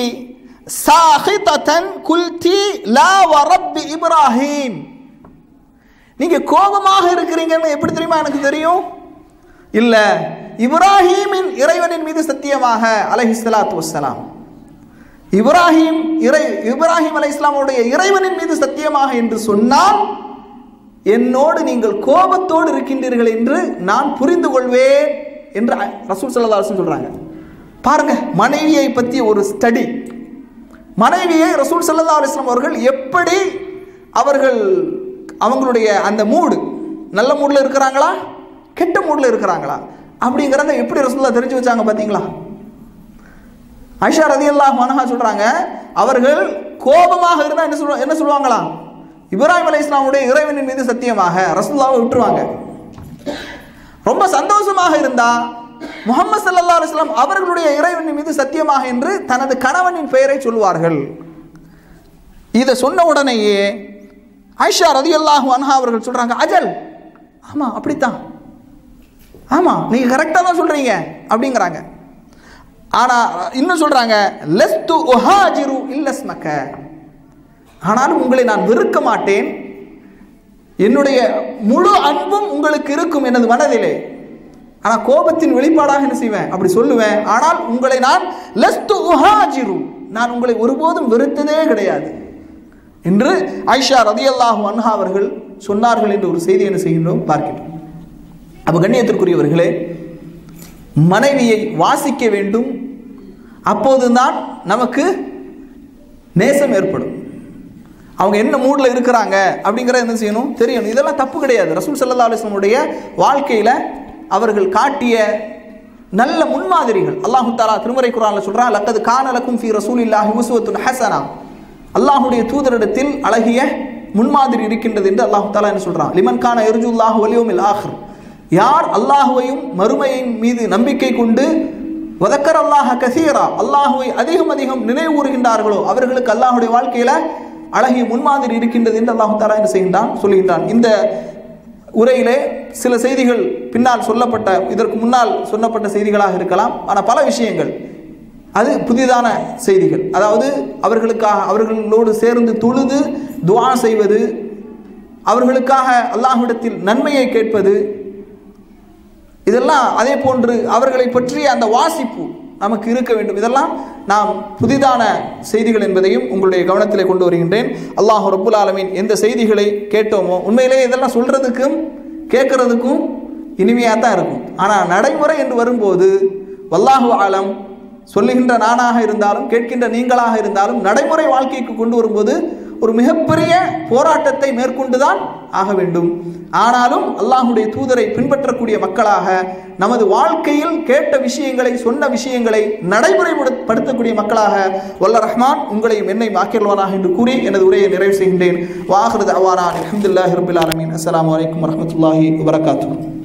சாஹிதன் குல்தி லா வரப்பி இப்ராஹிம் நீங்க கோபமாக இருக்கிறீங்கன்னு எப்படி தெரியுமா எனக்கு தெரியும் இல்ல இப்ராஹீமின் இறைவனின் மீது சத்தியமாக அலைஹிஸ்ஸலாத்து வஸ்ஸலாம் இப்ராஹிம் இறை இப்ராஹிம் அலை இஸ்லாமுடைய இறைவனின் மீது சத்தியமாக என்று சொன்னால் என்னோடு நீங்கள் கோபத்தோடு இருக்கின்றீர்கள் என்று நான் புரிந்து கொள்வேன் என்று ரசூல் சல்லா அலுவலம் சொல்றாங்க பாருங்க மனைவியை பற்றி ஒரு ஸ்டடி மனைவியை ரசூல் சல்லா அலுவலாம் அவர்கள் எப்படி அவர்கள் அவங்களுடைய அந்த மூடு நல்ல மூடில் இருக்கிறாங்களா கெட்ட மூடில் இருக்கிறாங்களா அப்படிங்கிறத எப்படி ரசூல்லா தெரிஞ்சு வச்சாங்க பார்த்தீங்களா ஐஷா ரதி அல்லாஹ் மனஹா சொல்றாங்க அவர்கள் கோபமாக இருந்தால் என்ன சொல்லுவா என்ன சொல்லுவாங்களாம் இப்ராஹிம் அலி இஸ்லாமுடைய இறைவனின் மீது சத்தியமாக ரசூல்லாவை விட்டுருவாங்க ரொம்ப சந்தோஷமாக இருந்தா முகமது சல்லா அலுவலாம் அவர்களுடைய இறைவனின் மீது சத்தியமாக என்று தனது கணவனின் பெயரை சொல்வார்கள் இதை சொன்ன உடனேயே ஐஷா ரதி அல்லாஹு அன்ஹா அவர்கள் சொல்றாங்க அஜல் ஆமா அப்படித்தான் ஆமா நீங்க கரெக்டாக தான் சொல்றீங்க அப்படிங்கிறாங்க ஆனா இன்னும் சொல்றாங்க லெஸ்து உஹாஜிரு இல்லஸ்மக்க ஆனாலும் உங்களை நான் வெறுக்க மாட்டேன் என்னுடைய முழு அன்பும் உங்களுக்கு இருக்கும் எனது மனதிலே ஆனால் கோபத்தின் வெளிப்பாடாக என்ன செய்வேன் அப்படி சொல்லுவேன் ஆனால் உங்களை நான் லெஸ்து உஹாஜிரு நான் உங்களை ஒருபோதும் வெறுத்ததே கிடையாது என்று ஐஷா ரதியல்லாஹு அன்ஹா அவர்கள் சொன்னார்கள் என்று ஒரு செய்தி என்ன செய்கின்றோம் பார்க்கின்றோம் அப்போ கண்ணியத்திற்குரியவர்களே மனைவியை வாசிக்க வேண்டும் அப்போதுதான் நமக்கு நேசம் ஏற்படும் அவங்க என்ன மூடில் இருக்கிறாங்க அப்படிங்கிறத என்ன செய்யணும் தெரியணும் இதெல்லாம் தப்பு கிடையாது ரசூல் சல்லா அலிஸ்லமுடைய வாழ்க்கையில் அவர்கள் காட்டிய நல்ல முன்மாதிரிகள் அல்லாஹு தாலா திருமறை குரான்ல சொல்றான் லக்கது கானலக்கும் ஃபி ரசூல் இல்லாஹி உசுவத்துன் ஹசனா அல்லாஹுடைய தூதரிடத்தில் அழகிய முன்மாதிரி இருக்கின்றது என்று அல்லாஹு தாலா என்ன சொல்றான் லிமன் கான எருஜுல்லாஹு வலியோமில் ஆஹர் யார் அல்லாஹுவையும் மறுமையின் மீது நம்பிக்கை கொண்டு வதக்கர் அல்லாஹ கசீரா அல்லாஹுவை அதிகம் அதிகம் நினைவுறுகின்றார்களோ அவர்களுக்கு அல்லாஹுடைய வாழ்க்கையில அழகிய முன்மாதிரி இருக்கின்றது என்று அல்லாஹு தாலா என்ன செய்கின்றான் சொல்லுகின்றான் இந்த உரையிலே சில செய்திகள் பின்னால் சொல்லப்பட்ட இதற்கு முன்னால் சொல்லப்பட்ட செய்திகளாக இருக்கலாம் ஆனால் பல விஷயங்கள் அது புதிதான செய்திகள் அதாவது அவர்களுக்காக அவர்களோடு சேர்ந்து தொழுது துவா செய்வது அவர்களுக்காக அல்லாஹ்விடத்தில் நன்மையை கேட்பது இதெல்லாம் அதே போன்று அவர்களை பற்றிய அந்த வாசிப்பு நமக்கு இருக்க வேண்டும் இதெல்லாம் நாம் புதிதான செய்திகள் என்பதையும் உங்களுடைய கவனத்திலே கொண்டு வருகின்றேன் அல்லாஹ் ரப்புல் ஆலமீன் எந்த செய்திகளை கேட்டோமோ உண்மையிலேயே இதெல்லாம் சொல்றதுக்கும் கேட்கறதுக்கும் இனிமையாக தான் இருக்கும் ஆனால் நடைமுறை என்று வரும்போது வல்லாஹு ஆலம் சொல்லுகின்ற நானாக இருந்தாலும் கேட்கின்ற நீங்களாக இருந்தாலும் நடைமுறை வாழ்க்கைக்கு கொண்டு வரும்போது ஒரு மிகப்பெரிய போராட்டத்தை மேற்கொண்டுதான் ஆக வேண்டும் ஆனாலும் அல்லாஹுடைய தூதரை பின்பற்றக்கூடிய மக்களாக நமது வாழ்க்கையில் கேட்ட விஷயங்களை சொன்ன விஷயங்களை நடைமுறைப்படுத்தக்கூடிய மக்களாக வல்ல ரஹ்மான் உங்களையும் என்னையும் ஆக்கிரல்வானாக என்று கூறி எனது உரையை நிறைவு செய்கின்றேன் வாஹரது அவானா அலமதுல்லாஹி ரபில் ஆலமீன் அஸ்ஸலாமு அலைக்கும் வரஹ்மத்துல்லாஹி வபரகாத்துஹு